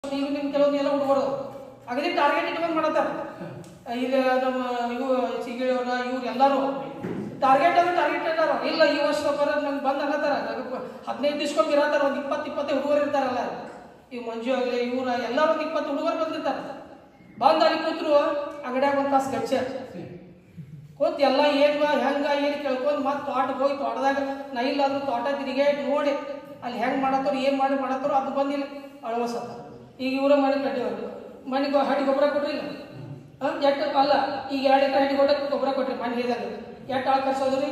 ಈಗ ನಿಮ್ ಕೆಲವೊಂದು ಎಲ್ಲ ಹುಡುಗರು ಅಗದಿ ಟಾರ್ಗೆಟ್ ಇಟ್ಕೊಂಡು ಮಾಡತ್ತಾರ ಈಗ ನಮ್ಮ ಇವು ಸಿಗಿಳಿಯವ್ರ ಇವ್ರು ಎಲ್ಲರೂ ಟಾರ್ಗೆಟ್ ಅಂದ್ರೆ ಟಾರ್ಗೆಟ್ ಇಟ್ಟಾರ ಇಲ್ಲ ಈ ವರ್ಷ ಬರ ನಂಗೆ ಬಂದ್ ಅನ್ನತ್ತಾರ ಹದಿನೈದು ದಿವ್ಸಕ್ಕೊಮ್ಮೆ ಇರತ್ತಾರ ಒಂದು ಇಪ್ಪತ್ತು ಇಪ್ಪತ್ತು ಹುಡುಗರು ಇರ್ತಾರಲ್ಲ ಇವ್ ಮಂಜು ಆಗಲಿ ಇವ್ರ ಎಲ್ಲ ಒಂದು ಇಪ್ಪತ್ತು ಹುಡುಗರು ಬಂದಿರ್ತಾರ ಬಂದ್ ಅಲ್ಲಿ ಕೂತ್ರು ಅಂಗಡ್ಯಾಗ ಒಂದು ತಾಸು ಗಚ್ಚ ಕೂತ್ ಎಲ್ಲ ಏನ್ ಬಾ ಹೆಂಗ ಏನ್ ಕೇಳ್ಕೊಂಡ್ ಮತ್ತೆ ತೋಟಕ್ಕೆ ಹೋಗಿ ತೋಟದಾಗ ನಾ ಇಲ್ಲ ಅಂದ್ರೆ ತೋಟ ತಿರುಗಿ ನೋಡಿ ಅಲ್ಲಿ ಹೆಂಗ್ ಮಾಡತ್ತಾರ ಏನ್ ಮಾಡಿ ಮಾಡತ್ತಾರೋ ಅದು ಬಂದಿಲ್ಲ ಅಳವಸತ್ತ ಈಗ ಇವರ ಮನೆ ಕಟ್ಟಿದ್ರು ಮನೆಗೆ ಹಡಿ ಗೊಬ್ಬರ ಕೊಟ್ರಿಲ್ಲ ಹಾಂ ಎಟ್ಟು ಅಲ್ಲ ಈಗ ಎರಡು ಎಕರೆ ಹಡಿ ಕೊಟ್ಟ ಗೊಬ್ಬರ ಕೊಟ್ರಿ ಮನೆ ಹೇಳಿದಾಗ ಎಷ್ಟು ಆಳು ಕರ್ಸೋದ್ರಿ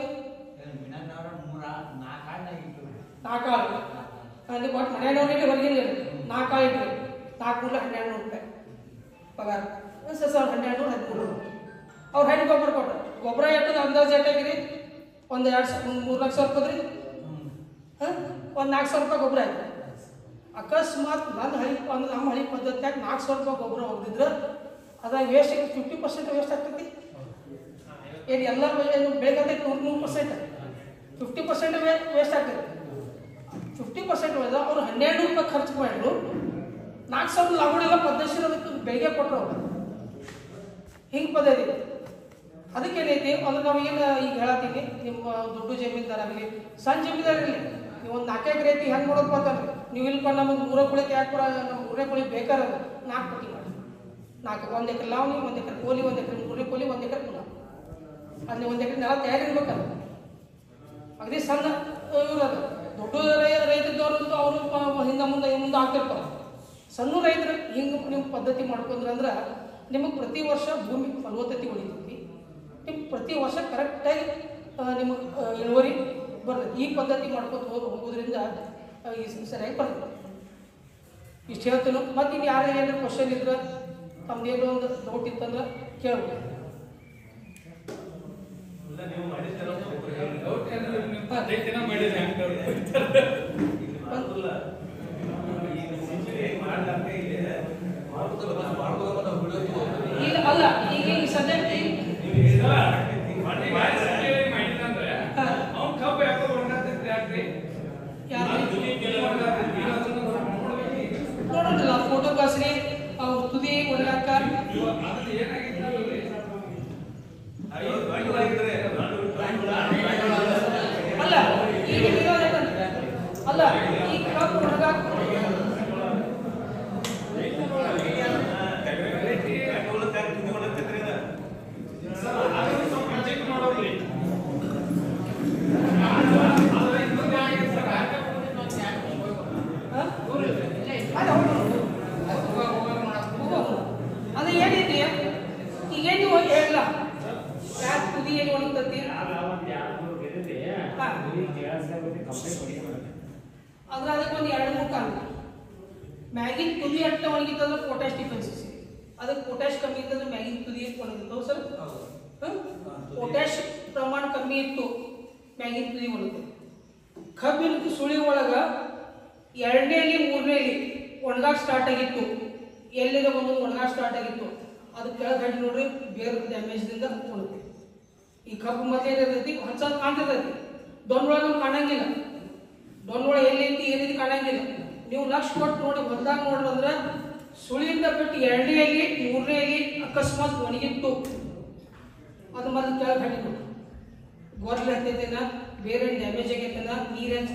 ನಾಲ್ಕು ಆಳು ಅಲ್ಲಿ ಕೊಟ್ಟು ಮನೆಯವ್ರಿಗೆ ಹೊರಗಿಲ್ಲ ನಾಲ್ಕು ಆಳು ಇಟ್ರಿ ನಾಲ್ಕು ಮೂರು ಹನ್ನೆರಡು ನೂರು ರೂಪಾಯಿ ಪಗಾರ ಸರ್ ಸರ್ ಹನ್ನೆರಡು ನೂರು ಹದಿಮೂರು ಅವ್ರು ಹೆಣ್ಣು ಗೊಬ್ಬರ ಕೊಟ್ರು ಗೊಬ್ಬರ ಎಷ್ಟು ಅಂದಾಜು ಎಷ್ಟಾಗಿರಿ ಒಂದು ಎರಡು ಸಾವಿರ ಒಂದು ಮೂರು ಲಕ್ಷ ರೂಪಾಯಿ ರೀ ಹಾಂ ಒಂದು ನಾಲ್ಕು ಸಾವಿರ ರೂಪಾಯಿ ಗೊಬ್ಬರ ಆಯ್ತು ಅಕಸ್ಮಾತ್ ನನ್ನ ಹಳಿ ಅಂದ್ರೆ ನಮ್ಮ ಹಳಿ ಪದ್ಧತಿಯಾಗ ನಾಲ್ಕು ಸಾವಿರ ರೂಪಾಯಿ ಗೊಬ್ಬರ ಹೋಗಿದ್ರೆ ಅದಾಗ ವೇಸ್ಟ್ ಫಿಫ್ಟಿ ಪರ್ಸೆಂಟ್ ವೇಸ್ಟ್ ಆಗ್ತೈತಿ ಏನು ಎಲ್ಲ ಏನು ಬೆಳಗತ್ತೈತಿ ನೂರು ನೂರು ಪರ್ಸೆಂಟ್ ಫಿಫ್ಟಿ ಪರ್ಸೆಂಟ್ ವೇಸ್ಟ್ ಆಗ್ತೈತಿ ಫಿಫ್ಟಿ ಪರ್ಸೆಂಟ್ ಹೋದ ಅವ್ರು ಹನ್ನೆರಡು ರೂಪಾಯಿ ಖರ್ಚು ಮಾಡಿದ್ರು ನಾಲ್ಕು ಸಾವಿರ ಲಾಭಡೆಲ್ಲ ಪದ್ಧತಿ ಅದಕ್ಕೆ ಬೆಳಿಗ್ಗೆ ಕೊಟ್ಟರು ಅವ್ರು ಹಿಂಗೆ ಪದ್ಧತಿ ಅದಕ್ಕೇನೈತಿ ಅಂದ್ರೆ ನಾವು ಏನು ಈಗ ಹೇಳತ್ತೀನಿ ನಿಮ್ಮ ದೊಡ್ಡ ಜಮೀನ್ದಾರ ಆಗಲಿ ಸಣ್ಣ ಜಮೀನ್ದಾರ ಇರಲಿ ನೀವು ಒಂದು ನಾಲ್ಕು ಎಕರೆ ಐತಿ ಹೆಂಗೆ ಮಾಡೋದು ಅಂತಂದ್ರೆ ನೀವು ಇಲ್ಲಿ ಕೊಂಡು ನಮಗೆ ಮೂರ ಕುಳಿತು ಯಾಕೆ ಬರ ನಮ್ಮ ಮೂರೇ ಕುಳಿ ಬೇಕಾದ ನಾಲ್ಕು ಪಟ್ಟಿ ಮಾಡಿ ನಾಲ್ಕು ಒಂದು ಎಕರೆ ಲಾವಣಿ ಒಂದು ಎಕರೆ ಕೋಲಿ ಒಂದು ಎಕರೆ ಮೂರೇ ಕೋಲಿ ಒಂದು ಎಕರೆ ಕುಲ ಅಲ್ಲಿ ಒಂದು ಎಕರೆ ನೆಲ ತಯಾರಿರ್ಬೇಕಲ್ಲ ಅಗದಿ ಸಣ್ಣ ಇವ್ರು ಅದು ದೊಡ್ಡ ರೈ ರೈತದವ್ರು ಅವರು ಹಿಂದೆ ಮುಂದೆ ಮುಂದೆ ಆಗ್ತಿರ್ತಾರೆ ಸಣ್ಣ ರೈತರು ಹಿಂಗೆ ನೀವು ಪದ್ಧತಿ ಮಾಡ್ಕೊಂಡ್ರೆ ಅಂದ್ರೆ ನಿಮಗೆ ಪ್ರತಿ ವರ್ಷ ಭೂಮಿ ಫಲವತ್ತತೆ ಉಳಿತೈತಿ ನಿಮ್ಗೆ ಪ್ರತಿ ವರ್ಷ ಕರೆಕ್ಟಾಗಿ ನಿಮಗೆ ಇಳುವರಿ ಬರ್ತದೆ ಈ ಪದ್ಧತಿ ಮಾಡ್ಕೊತ ಹೋಗಿ ಹೋಗೋದ್ರಿಂದ ಆ, ಈ ಸರಿಯಾಗಿ ಬರ್ತದೆ ಇಷ್ಟು ಹೇಳ್ತೀನಿ ಮತ್ತು ಇನ್ನು ಯಾರು ಏನಾದ್ರು ಕ್ವಶನ್ ಇದ್ರೆ ತಮ್ದೇನೋ ಒಂದು ಡೌಟ್ ಇತ್ತಂದ್ರೆ ಕೇಳ್ಬೋದು ಈಗ ಅಲ್ಲ ಈಗ ಈಗ ಸದ್ಯಕ್ಕೆ ನೋಡೋಣ ಫೋಟೋ ಕಳ್ಸ್ರಿ ಅವ್ರ ತುದಿ ಒಣಗಾಕ ಅಲ್ಲ ಈಗ ಇರೋದು ಏನಂದ್ರೆ, ಅಲ್ಲ ಈ ಕಬ್ಬು ಒಣಗಾಕ ಹಾ? ಅಲ್ಲ, ಹೌದು. ಹೋಗು. ಅದು ಏನೈತಿ ಈಗೇನು ಹೇಳಿಲ್ಲ ಯಾಕೆ ತುದಿ ಏನು ಒಣಗ್ತತಿ ಅದ್ರ ಅದಕ್ಕೆ ಒಂದು ಎರಡು ಮೂರು ಕಾರಣ ಮ್ಯಾಗಿನ ತುದಿ ಅಟ್ಟ ಒಣಗಿತ್ತಂದ್ರೆ ಪೊಟ್ಯಾಶ್ ಡಿಫೆನ್ಸಿಸ್ ಅದಕ್ಕೆ ಪೊಟ್ಯಾಶ್ ಕಮ್ಮಿ ಇತ್ತಂದ್ರೆ ಮ್ಯಾಗಿನ ತುದಿ ಒಣಗಿರ್ತಾವ ಸರ್ ಪೊಟ್ಯಾಶ್ ಪ್ರಮಾಣ ಕಮ್ಮಿ ಇತ್ತು ಮ್ಯಾಗಿನ ತುದಿ ಒಣಗುತ್ತೆ ಕಬ್ಬಿನ ಸುಳಿ ಒಳಗ ಎರಡನೇಲಿ ಮೂರನೇಲಿ ಒಣಗಾಕ ಸ್ಟಾರ್ಟ್ ಆಗಿತ್ತು ಎಲ್ಲಿದ ಒಂದೊಂದು ಒಣಗಾಕ ಸ್ಟಾರ್ಟ್ ಆಗಿತ್ತು ಅದು ಕೆಳಗಡೆ ನೋಡ್ರಿ ಬೇರೆ ಡ್ಯಾಮೇಜ್ದಿಂದ ಒಣಗುತ್ತೆ ಈ ಕಬ್ಬು ಮತ್ತೆ ಏನಿರ್ತೈತಿ ಹಚ್ಚ ಕಾಣ್ತಿರ್ತೈತಿ ದೊಣ್ಣೊಳಗೆ ನಮ್ಗೆ ಕಾಣಂಗಿಲ್ಲ ಡೊನ್ನೊಳ ಎಲ್ಲೈತಿ ಏನೈತಿ ಕಾಣಂಗಿಲ್ಲ ನೀವು ಲಕ್ಷ ಕೊಟ್ಟು ನೋಡಿ ಬಂದಾಗ ನೋಡ್ರಿ ಅಂದ್ರೆ ಸುಳಿಯಿಂದ ಬಿಟ್ಟು ಎರಡನೇ ಎಲ್ಲಿ ಮೂರನೇ ಎಲ್ಲಿ ಅಕಸ್ಮಾತ್ ಒಣಗಿತ್ತು ಅದು ಮತ್ತೆ ಕೆಳಗೆ ಹಾಕಿದ್ರು ಗೋರ್ಲೆ ಹತ್ತೈತೇನ ಬೇರೆ ಡ್ಯಾಮೇಜ್ ಆಗೈತೇನ ನೀರೇನ್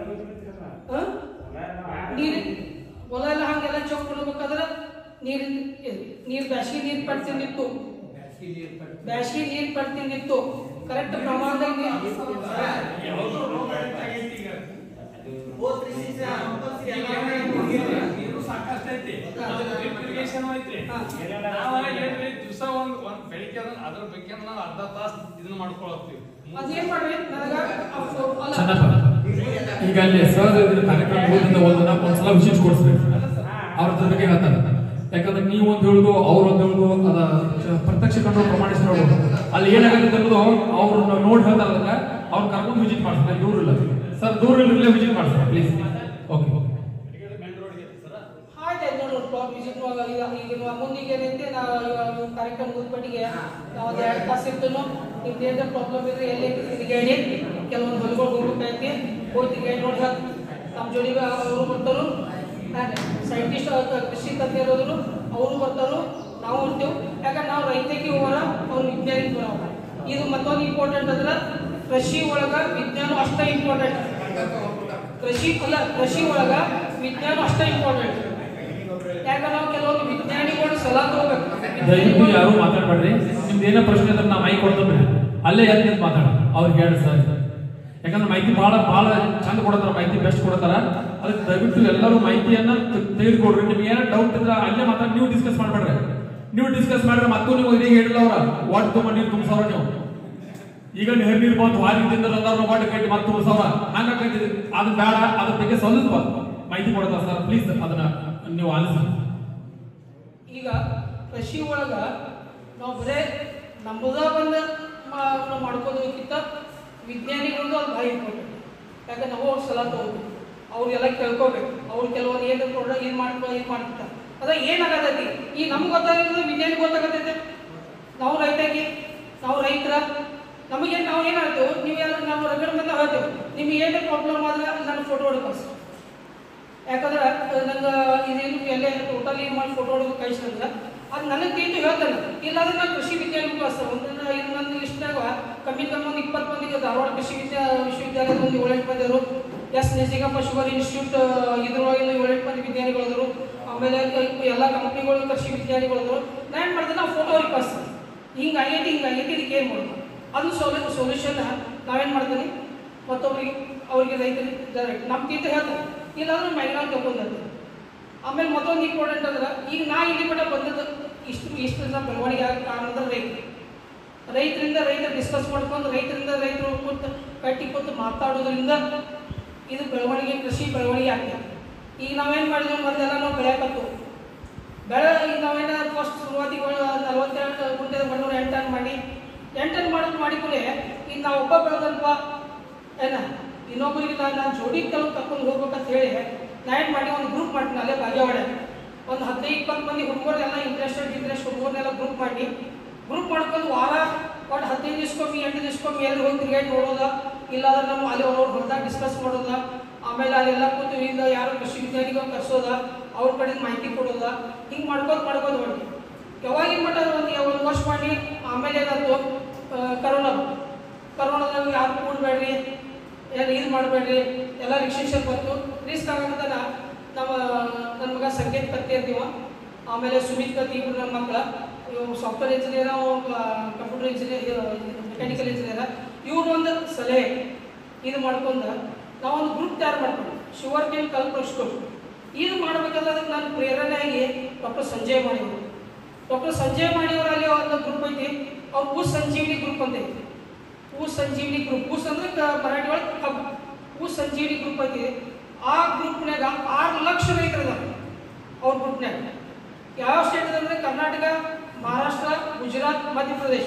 ನೀರು ಹೊಲ ಎಲ್ಲ ಹಂಗೆಲ್ಲ ಚೌಕ್ ಕೊಡ್ಬೇಕಾದ್ರೆ ನೀರಿನ ನೀರು ಬ್ಯಾಸಿಗೆ ನೀರು ಪಡ್ತಿಂದಿತ್ತು ಬ್ಯಾಸಿಗೆ ನೀರು ಪಡ್ತಿಂದಿತ್ತು ಕರೆಕ್ಟ್ ಪ್ರಮಾಣದಾಗ ನೀರು ಸಾಕಷ್ಟು ಐತಿ ಅದು drip irrigation ಐತಿ ನಾವ ಏನ್ರಿ ದಿವಸ ಒಂದ್ ಒಂದ್ ಬೆಳಿಗ್ಗೆ ಅದನ್ನ ಅದ್ರ ಬಗ್ಗೆ ನಾವು ಅರ್ಧ ತಾಸ್ ಇದನ್ನ ಮಾಡ್ಕೊಳತ್ತೀವಿ ಅದೇನ್ ಮಾಡ್ರಿ ನನಗ ಅವ್- ಅಲ್ಲ ಚೆನ್ನಪ್ಪ ಈಗ ಅಲ್ಲಿ ಸರ್ ಕಾರ್ಯಕ್ರಮ ಹೋದಿಂದ ಒಂದನ್ನ ಒಂದ್ಸಲ ವಿಸಿಟ್ ಕೊಡಿಸ್ರಿ ಅವ್ರ ಅದ್ರ ಬಗ್ಗೆ ಹೇಳ್ತಾರೆ ಯಾಕಂದ್ರೆ ನೀವು ಒಂದು ಹೇಳುದು ಅವ್ರು ಒಂದು ಹೇಳುದು ಅದ ಚ- ಪ್ರತ್ಯಕ್ಷ ಕಂಡು ಪ್ರಮಾಣಿಸಿ ನೋಡ್ಬೋದು ಅಲ್ಲಿ ಏನಾಗುತ್ತೆ ಅನ್ನೋದು ಅವ್ರು ನೋಡಿ ಹೇಳ್ತಾರಲ್ಲ ಅವ್ರು ಕರ್ಕೊಂಡು ವಿಸಿಟ್ ಮಾಡ್ತಾರೆ ದೂರ ಇಲ್ಲ ಸರ್ ದೂರ ಇಲ್ಲೇ ವಿಸಿಟ್ ಮಾಡ್ತಾರೆ ಪ್ಲೀಸ್ ಓಕೆ ಆಯ್ತು ಆಯ್ತು ನೋಡು ಬ್ಲಾಗ್ ವಿಸಿಟ್ ಈಗ ಈಗ ಮುಂದಿಗೆ ಏನೈತೆ ನಾವು ಇವಾಗ ಕಾರ್ಯಕ್ರಮ ಮುಗಿದ್ಬಿಟ್ಟಿಗೆ ನಾವು ಒಂದು ಎರಡು ತಾಸು ಇರ್ತೇನೋ ನಿಮ್ದು ಏನಾರ ಪ್ರಾಬ್ಲಮ್ ಇದ್ರೆ ಎಲ್ಲಿ ತಿರುಗಾಡಿ ಕೆಲವೊಂದು ಹೊಲಗಳು ಹೋಗ್ಬೇಕಾಯ್ತಿ ಹೋಗಿ ತಿರುಗಾಡಿ ನೋಡಿ ಹಾಕಿ ನಮ್ಮ ಜೋಡಿ ಅವರು ಬರ್ತಾರು ಸೈಂಟಿಸ್ಟ್ ಕೃಷಿ ತಜ್ಞರು ಅವರು ಬರ್ತಾರು ನಾವು ಇರ್ತೇವೆ ಯಾಕಂದ್ರೆ ನಾವು ರೈತಕ್ಕೆ ಹೋಗೋಣ ಅವ್ರು ವಿಜ್ಞಾನಿಗೆ ಬರೋಣ ಇದು ಮತ್ತೊಂದು ಇಂಪಾರ್ಟೆಂಟ್ ಅಂದ್ರೆ ಕೃಷಿ ಒಳಗ ವಿಜ್ಞಾನ ಅಷ್ಟೇ ಇಂಪಾರ್ಟೆಂಟ್ ಕೃಷಿ ಅಲ್ಲ ಕೃಷಿ ಒಳಗ ವಿಜ್ಞಾನ ಅಷ್ಟೇ ಇಂಪಾರ್ಟೆಂಟ್ ಯಾಕಂದ್ರೆ ನಾವು ಕೆಲವೊಂದು ವಿಜ್ಞಾನಿಗಳು ಸಲಹೆ ದಯವಿಟ್ಟು ತಗೋಬೇಕು ಯಾರು ಮಾತಾಡ್ಬೇಡ್ರಿ ನಿಮ್ದು ಏನೋ ಪ್ರಶ್ನೆ ಇದ್ರೆ ನಾ ಮೈಕ್ ಕೊಡ್ತೇನೆ ಅಲ್ಲೇ ಎದ್ದು ನಿಂತು ಮಾತಾಡ ಅವ್ರಿಗೆ ಹೇಳಿ ಸರ್ ಯಾಕಂದ್ರೆ ಮಾಹಿತಿ ಬಹಳ ಬಹಳ ಚಂದ ಕೊಡತಾರ ಮಾಹಿತಿ ಬೆಸ್ಟ್ ಕೊಡತಾರ ಅದಕ್ಕೆ ದಯವಿಟ್ಟು ಎಲ್ಲರೂ ಮಾಹಿತಿಯನ್ನ ತ- ತೆಗೆದುಕೊಡ್ರಿ ನಿಮ್ಗೆ ಏನೋ ಡೌಟ್ ಇದ್ರೆ ಅಲ್ಲೇ ಮಾತಾಡಿ ನೀವು ಡಿಸ್ಕಸ್ ಮಾಡ್ಬೇಡ್ರಿ ನೀವು ಡಿಸ್ಕಸ್ ಮಾಡಿದ್ರೆ ಮತ್ತೂ ನೀವು ಇದೇ ಹೇಳಿಲ್ಲ ಅವ್ರ ವಾಟ್ ತುಂಬ ನೀರು ತುಂಬಿಸೋರ ನೀವು ಈಗ ನೀರು ನೀರು ಬಂತು ವಾರದಿಂದ ಅದಾರ ವಾಟ್ ಕಟ್ಟಿ ಮತ್ತೆ ತುಂಬಿಸೋರ ಹಂಗಾಗಿ ಅದು ಬೇಡ ಅದ್ರ ಬಗ್ಗೆ ಸ್ವಲ್ಪ ಮಾಹಿತಿ ಕೊಡ್ತಾರ ಸರ್ ಪ್ಲೀಸ್ ಅದನ್ನ ನೀವು ಆಲಿಸಿ ಈಗ ಕೃಷಿ ಒಳಗ ನಾವು ಬರೇ ನಮ್ಮದ ಬಂದ ಮಾ- ನಾವು ಮಾಡ್ಕೋದಕ್ಕಿಂತ ವಿಜ್ಞಾನಿಗಳದ್ದು ಅದು ಭಾಳ ಇಂಪಾರ್ಟೆಂಟ್ ಯಾಕಂದ್ರೆ ನಾವು ಅವ್ರ ಸಲಹೆ ತಗೋಬೇಕು ಅವ್ರಿಗೆಲ್ಲ ಕೇಳ್ಕೋಬೇಕು ಅವ್ರು ಕೆಲವೊಂದು ಏನು ಕೊಡ್ರ ಏನು ಮಾಡ್ಕೊ ಏನು ಮಾಡ್ತಿರ್ತಾರೆ ಅದ ಏನಾಗತೈತಿ ಈ ನಮ್ಗೆ ಗೊತ್ತಾಗಿರೋದು ವಿಜ್ಞಾನಿಗೆ ಗೊತ್ತಾಗತೈತೆ ನಾವು ರೈತಾಗಿ ನಾವು ರೈತರ ನಮಗೆ ನಾವು ಏನಾಯ್ತು ನೀವು ಎಲ್ಲ ನಾವು ರಗಡ ಬಂದ ಹೇಳ್ತೇವೆ ನಿಮ್ಗೆ ಏನೇ ಪ್ರಾಬ್ಲಮ್ ಆದ್ರೆ ನನ್ನ ಫೋಟೋ ಹೊಡಿ ಕಳ್ಸಿ ಯಾಕಂದ್ರೆ ನಂಗೆ ಇದೇನು ಎಲ್ಲೇ ಟೋಟಲಿ ಮಾಡಿ ಫೋಟೋ ಹೊಡೆದು ಕಳಿಸಿದ್ರೆ ಅದು ನನಗೆ ತಿಳಿದು ಹೇಳ್ತಾನೆ ಇಲ್ಲಾಂದ್ರೆ ನಾನು ಕೃಷಿ ವಿಜ್ಞಾನ ಕಳಿಸ್ತೇನೆ ಒಂದು ಇದು ನನ್ನ ಲಿಸ್ಟ್ನಾಗ ಕಮ್ಮಿ ಕಮ್ಮಿ ಒಂದು ಇಪ್ಪತ್ತು ಮಂದಿಗೆ ಧಾರವಾಡ ಕೃಷಿ ವಿದ್ಯಾ ವಿಶ್ವವಿದ್ಯಾಲಯದ ಒಂದು ಏಳೆಂಟು ಮಂದಿ ಅವರು ಎಸ್ ನಿಜಿಗಪ್ಪ ಶುಗರ್ ಇನ್ಸ್ಟಿಟ್ಯೂಟ್ ಇದ್ರೊಳಗೆ ಏಳೆಂಟು ಮಂದಿ ವಿಜ್ಞಾನಿಗಳದರು ಆಮೇಲೆ ಎಲ್ಲ ಕಂಪ್ನಿಗಳು ಕೃಷಿ ವಿಜ್ಞಾನಿಗಳದರು ನಾನು ಏನು ಮಾಡಿದೆ ನಾವು ಫೋಟೋ ಅವ್ರಿಗೆ ಕಳಿಸ್ತೇನೆ ಹಿಂಗೆ ಆಗೈತಿ ಹಿಂಗೆ ಆಗೈತಿ ಇದಕ್ಕೆ ಏನು ಮಾಡೋದು ಅದು ಸೊಲ್ಯೂ ಸೊಲ್ಯೂಷನ್ ನಾವೇನು ಮಾಡ್ತೀನಿ ಮತ್ತೊಬ್ಬರಿಗೆ ಅವ್ರಿಗೆ ರೈತರಿಗೆ ಡೈರೆಕ್ಟ್ ನಮ್ಮ ಕಿಂತ ಹೇಳ್ತಾರೆ ಇಲ್ಲಾಂದ್ರೆ ಮ್ಯಾಗ್ನಾಲ್ ತಗೊಂಡ್ರಿ ಆಮೇಲೆ ಮತ್ತೊಂದು ಇಂಪಾರ್ಟೆಂಟ್ ಅಂದ್ರೆ ಈಗ ನಾ ಇಲ್ಲಿ ಮಟ್ಟ ಬಂದದ್ದು ಇಷ್ಟು ಇಷ್ಟು ದಿನ ಬೆಳವಣಿಗೆ ಆಗೋ ಕಾರಣ ಅಂದ್ರೆ ರೈತರು ರೈತರಿಂದ ರೈತರು ಡಿಸ್ಕಸ್ ಮಾಡ್ಕೊಂಡು ರೈತರಿಂದ ರೈತರು ಕೂತು ಕಟ್ಟಿ ಕೂತು ಮಾತಾಡೋದ್ರಿಂದ ಇದು ಬೆಳವಣಿಗೆ ಕೃಷಿ ಬೆಳವಣಿಗೆ ಆಗ್ತದೆ ಈಗ ನಾವೇನು ಮಾಡಿದ್ವಿ ಮೊದಲೆಲ್ಲ ನಾವು ಬೆಳೆಯಕತ್ತು ಬೆಳೆ ಈಗ ನಾವೇನ ಫಸ್ಟ್ ಶುರುವಾತಿಗೆ ನಲವತ್ತೆರಡು ಗುಂಟೆ ಮಣ್ಣೂರು ಎಂಟು ಟನ್ ಮಾಡಿ ಎಂಟು ಟನ್ ಮಾಡೋದು ಮಾಡಿಕೊಳ್ಳಿ ಈಗ ನಾವು ಒಬ್ಬ ಬೆಳೆದಲ್ಪ ಏನ ಇನ್ನೊಬ್ಬರಿಗೆ ನಾನು ನಾನು ಜೋಡಿ ಕೆಲವು ಕರ್ಕೊಂಡು ಹೋಗ್ಬೇಕಂತ ಹೇಳಿ ನಾ ಏನು ಮಾಡಿ ಒಂದು ಗ್ರೂಪ್ ಮಾಡ್ತೀನಿ ಅಲ್ಲೇ ಬಾಗೇವಾಡೆ ಒಂದು ಹದಿನೈದು ಇಪ್ಪತ್ತು ಮಂದಿ ಹುಡುಗರನ್ನೆಲ್ಲ ಇಂಟ್ರೆಸ್ಟೆಡ್ ಇಂಟ್ರೆಸ್ಟ್ ಹುಡುಗರನ್ನೆಲ್ಲ ಗ್ರೂಪ್ ಮಾಡಿ ಗ್ರೂಪ್ ಮಾಡ್ಕೊಂಡು ವಾರ ಒಟ್ಟು ಹದಿನೈದು ದಿವ್ಸಕ್ಕೊಮ್ಮೆ ಎಂಟು ದಿವ್ಸಕ್ಕೊಮ್ಮೆ ಎಲ್ಲಿ ಹೋಗಿ ಕ್ರಿಯೇಟ್ ನೋಡೋದ ಇಲ್ಲಾಂದ್ರೆ ನಮ್ಮ ಅಲ್ಲಿ ಅವ್ರ ಹೊರದಾಗ ಡಿಸ್ಕಸ್ ಮಾಡೋದ ಆಮೇಲೆ ಅಲ್ಲೆಲ್ಲ ಕೂತು ಈಗ ಯಾರು ಕೃಷಿ ವಿಜ್ಞಾನಿಗಳು ಕರ್ಸೋದ ಅವ್ರ ಕಡೆ ಮಾಹಿತಿ ಕೊಡೋದ ಹಿಂಗೆ ಮಾಡ್ಕೋದು ಮಾಡ್ಕೋದು ಮಾಡಿ ಯಾವಾಗಿನ ಮಟ್ಟ ಒಂದು ಒಂದು ವರ್ಷ ಮಾಡಿ ಆಮೇಲೆ ಏನಾಯ್ತು ಆ, ಕರೋನಾ ಬಂತು. ಕರೋನಾದಾಗ ಯಾರು ಕೂಡಬೇಡ್ರಿ ಏನು ಇದು ಮಾಡಬೇಡ್ರಿ ಎಲ್ಲ ರಿಸ್ಟ್ರಿಕ್ಷನ್ ಬಂತು ರಿಸ್ಕ್ ಆಗಂತನ ನಮ್ಮ ನನ್ನ ಮಗ ಸಂಗೀತ ಕತ್ತಿ ಅಂತೀವ ಆಮೇಲೆ ಸುಮಿತ್ ಕತ್ತಿ ಇಬ್ರು ನಮ್ಮ ಮಕ್ಕಳ ಇವು software engineer computer engineer mechanical engineer ಇವ್ರು ಒಂದು ಸಲಹೆ ಇದು ಮಾಡ್ಕೊಂಡು ನಾವೊಂದು ಗ್ರೂಪ್ ತಯಾರು ಮಾಡ್ಕೊಂಡು ಶುಗರ್ ಕೇನ್ ಕಲ್ಪಡಿಸ್ಕೊಂಡು ಇದು ಮಾಡಬೇಕಾದ್ರೆ ಅದಕ್ಕೆ ನಾನು ಪ್ರೇರಣೆಯಾಗಿ ಡಾಕ್ಟರ್ ಸಂಜಯ್ ಮಾಡಿದ್ರು ಡಾಕ್ಟರ್ ಸಂಜಯ್ ಮಾಡಿಯವರಲ್ಲಿ ಒಂದು ಗ್ರೂಪ್ ಐತಿ ಅವ್ರು ಭೂ ಸಂಜೀವಿನಿ ಗ್ರೂಪ್ ಅಂತ ಐತಿ ಭೂ ಸಂಜೀವಿನಿ ಗ್ರೂಪ್ ಭೂಸ್ ಅಂದ್ರೆ ಕ- ಮರಾಠಿ ಒಳಗೆ ಕಬ್ ಭೂ ಸಂಜೀವಿನಿ ಗ್ರೂಪ್ ಐತಿ ಆ ಗ್ರೂಪ್ನಾಗ ಆರು ಲಕ್ಷ ರೈತರು ಇದಾರೆ ಅವ್ರ ಗ್ರೂಪ್ನಾಗ ಯಾವ ಸ್ಟೇಟ್ ಅಂದ್ರೆ ಕರ್ನಾಟಕ ಮಹಾರಾಷ್ಟ್ರ ಗುಜರಾತ್ ಮಧ್ಯಪ್ರದೇಶ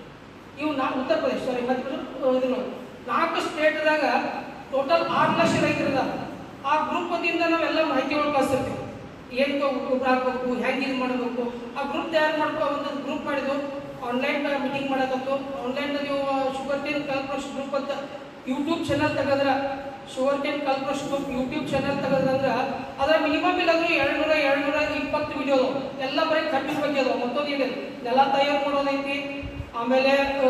ಇವು ನಾ ಉತ್ತರ ಪ್ರದೇಶ ಸಾರಿ ಮಧ್ಯಪ್ರದೇಶ ಇದ್ರೊಳಗೆ ನಾಲ್ಕು ಸ್ಟೇಟ್ದಾಗ ಟೋಟಲ್ ಆರು ಲಕ್ಷ ರೈತರು ಇದಾರೆ ಆ ಗ್ರೂಪ್ ವತಿಯಿಂದ ನಾವೆಲ್ಲ ಮಾಹಿತಿಗಳು ಕಳಿಸ್ತಿರ್ತೀವಿ ಏನು ಗೊಬ್ಬರ ಹಾಕ್ಬೇಕು ಹೆಂಗೆ ಇದು ಮಾಡಬೇಕು ಆ ಗ್ರೂಪ್ ತಯಾರು ಮಾಡ್ಕೊ ಒಂದು ಗ್ರೂಪ್ ಮಾಡಿದ್ವು ಆನ್ಲೈನ್ ಮೀಟಿಂಗ್ ಮಾಡಕತ್ತು ಆನ್ಲೈನ್ ನೀವು ಶುಗರ್ ಕೇನ್ ಕಲ್ಪ್ರಶ್ ಗ್ರೂಪ್ ಅಂತ ಯೂಟ್ಯೂಬ್ ಚಾನಲ್ ತೆಗೆದ್ರ ಶುಗರ್ ಕೇನ್ ಕಲ್ಪ್ರಶ್ ಗ್ರೂಪ್ ಯೂಟ್ಯೂಬ್ ಚಾನಲ್ ತೆಗೆದ್ರಂದ್ರೆ ಅದ್ರ ಮಿನಿಮಮ್ ಇಲ್ಲಾಂದ್ರೆ ಎರಡು ನೂರ ಎರಡು ನೂರ ಇಪ್ಪತ್ತು ವಿಡಿಯೋ ಎಲ್ಲ ಬರೀ ಕಟ್ಟಿನ ಬಗ್ಗೆ ಅದಾವ ಮತ್ತೊಂದು ಏನಿದೆ ನೆಲ ತಯಾರು ಮಾಡೋದೈತಿ ಆಮೇಲೆ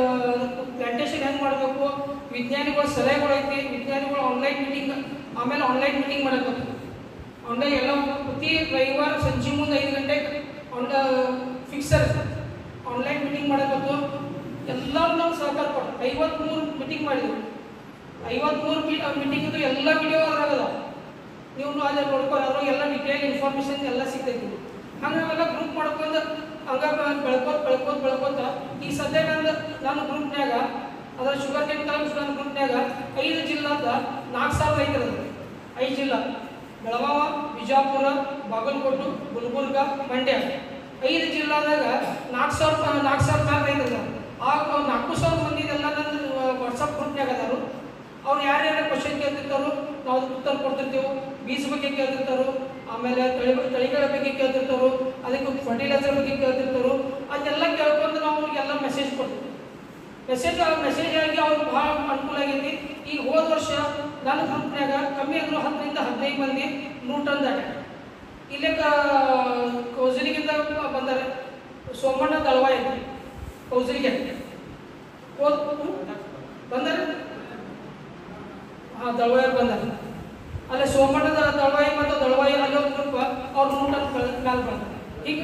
ಪ್ಲಾಂಟೇಶನ್ ಹೆಂಗೆ ಮಾಡಬೇಕು ವಿಜ್ಞಾನಿಗಳ ಸಲಹೆಗಳು ಐತಿ ವಿಜ್ಞಾನಿಗಳು ಆನ್ಲೈನ್ ಮೀಟಿಂಗ್ ಆಮೇಲೆ ಆನ್ಲೈನ್ ಮೀಟಿಂಗ್ ಮಾಡಬೇಕು ಆನ್ಲೈನ್ ಎಲ್ಲ ಪ್ರತಿ ರವಿವಾರ ಸಂಜೆ ಮುಂದೆ ಐದು ಗಂಟೆಗೆ ಆನ್ ಫಿಕ್ಸರ್ ಆನ್ಲೈನ್ ಮೀಟಿಂಗ್ ಮಾಡಬೇಕು ಎಲ್ಲರೂ ನಾವು ಸಹಕಾರ ಕೊಟ್ಟು ಐವತ್ಮೂರು ಮೀಟಿಂಗ್ ಮಾಡಿದ್ವಿ ಐವತ್ಮೂರು ಮೀಟಿಂಗ್ ಇದು ಎಲ್ಲ ವಿಡಿಯೋ ಅದ್ರಾಗದ ನೀವು ಅಲ್ಲಿ ನೋಡ್ಕೊ ಅದ್ರಾಗ ಎಲ್ಲ ಡಿಟೇಲ್ ಇನ್ಫಾರ್ಮೇಷನ್ ಎಲ್ಲ ಸಿಗ್ತೈತಿ ಹಂಗೆ ನಾವೆಲ್ಲ ಗ್ರೂಪ್ ಮಾಡ್ಕೊಂಡು ಹಂಗ ಬೆಳ್ಕೋತ ಬೆಳ್ಕೋತ ಬೆಳ್ಕೋತ ಈ ಸದ್ಯ ನಂದು ನಾನು ಗ್ರೂಪ್ನ್ಯಾಗ ಅದ್ರ ಶುಗರ್ ಕೇನ್ ಕಲ್ಸ್ ನನ್ನ ಗ್ರೂಪ್ನ್ಯಾಗ ಐದು ಜಿಲ್ಲಾದ ನಾಲ್ಕು ಸಾವಿರ ರೈತರು ಅದಾರ. ಐದು ಜಿಲ್ಲಾ ಬೆಳಗಾವ ಬಿಜಾಪುರ ಬಾಗಲಕೋಟೆ ಗುಲ್ಬರ್ಗ ಮಂಡ್ಯ ಐದು ಜಿಲ್ಲಾದಾಗ ನಾಲ್ಕು ಸಾವಿರ ನಾಲ್ಕು ಸಾವಿರ ಮ್ಯಾಲ ರೈತರು ಅದಾರ. ಆ ನಾಲ್ಕು ಸಾವಿರ ಮಂದಿದೆಲ್ಲ ನನ್ನ ವಾಟ್ಸಪ್ ಗ್ರೂಪ್ನ್ಯಾಗ ಅದಾರು ಅವ್ರು ಯಾರ್ಯಾರ ಕ್ವಶನ್ ಕೇಳ್ತಿರ್ತಾರೋ ನಾವು ಅದಕ್ಕೆ ಉತ್ತರ ಕೊಡ್ತಿರ್ತೀವಿ ಬೀಜ ಬಗ್ಗೆ ಕೇಳ್ತಿರ್ತಾರೋ ಆಮೇಲೆ ತಳಿ ತಳಿಗಳ ಬಗ್ಗೆ ಕೇಳ್ತಿರ್ತಾರೋ ಅದಕ್ಕೆ ಫರ್ಟಿಲೈಸರ್ ಬಗ್ಗೆ ಕೇಳ್ತಿರ್ತಾರೋ ಅದೆಲ್ಲ ಕೇಳ್ಕೊಂಡು ನಾವು ಅವ್ರಿಗೆಲ್ಲ ಮೆಸೇಜ್ ಕೊಡ್ತೀವಿ ಮೆಸೇಜ್ ಮೆಸೇಜ್ ಆಗಿ ಅವ್ರಿಗೆ ಭಾಳ ಅನುಕೂಲ ಆಗೈತಿ ಈಗ ಹೋದ ವರ್ಷ ನನ್ನ ಗ್ರೂಪ್ನ್ಯಾಗ ಕಮ್ಮಿ ಅಂದ್ರು ಹತ್ತರಿಂದ ಹದಿನೈದು ಮಂದಿ ನೂರು ಟನ್ ದಾಟ ಇಲ್ಲೇ ಕೌಸಲಿಗಿಂದ ಬಂದಾರೆ ಸೋಮಣ್ಣ ದಳವಾಯಿ ಕೌಸಲಿಗೆ ಹೋದ್ ಬಂದಾರೆ ಹಾಂ ದಳವಾಯಿ ಬಂದಾರೆ ಅಲ್ಲೇ ಸೋಮಣ್ಣದ ದಳವಾಯಿ ಮತ್ತು ದಳವಾಯಿ ಅಲ್ಲಿ ಒಂದು ಗ್ರೂಪ್ ಅವ್ರು ನೂಟ ಮ್ಯಾಲ ಬಂದಾರೆ ಈಗ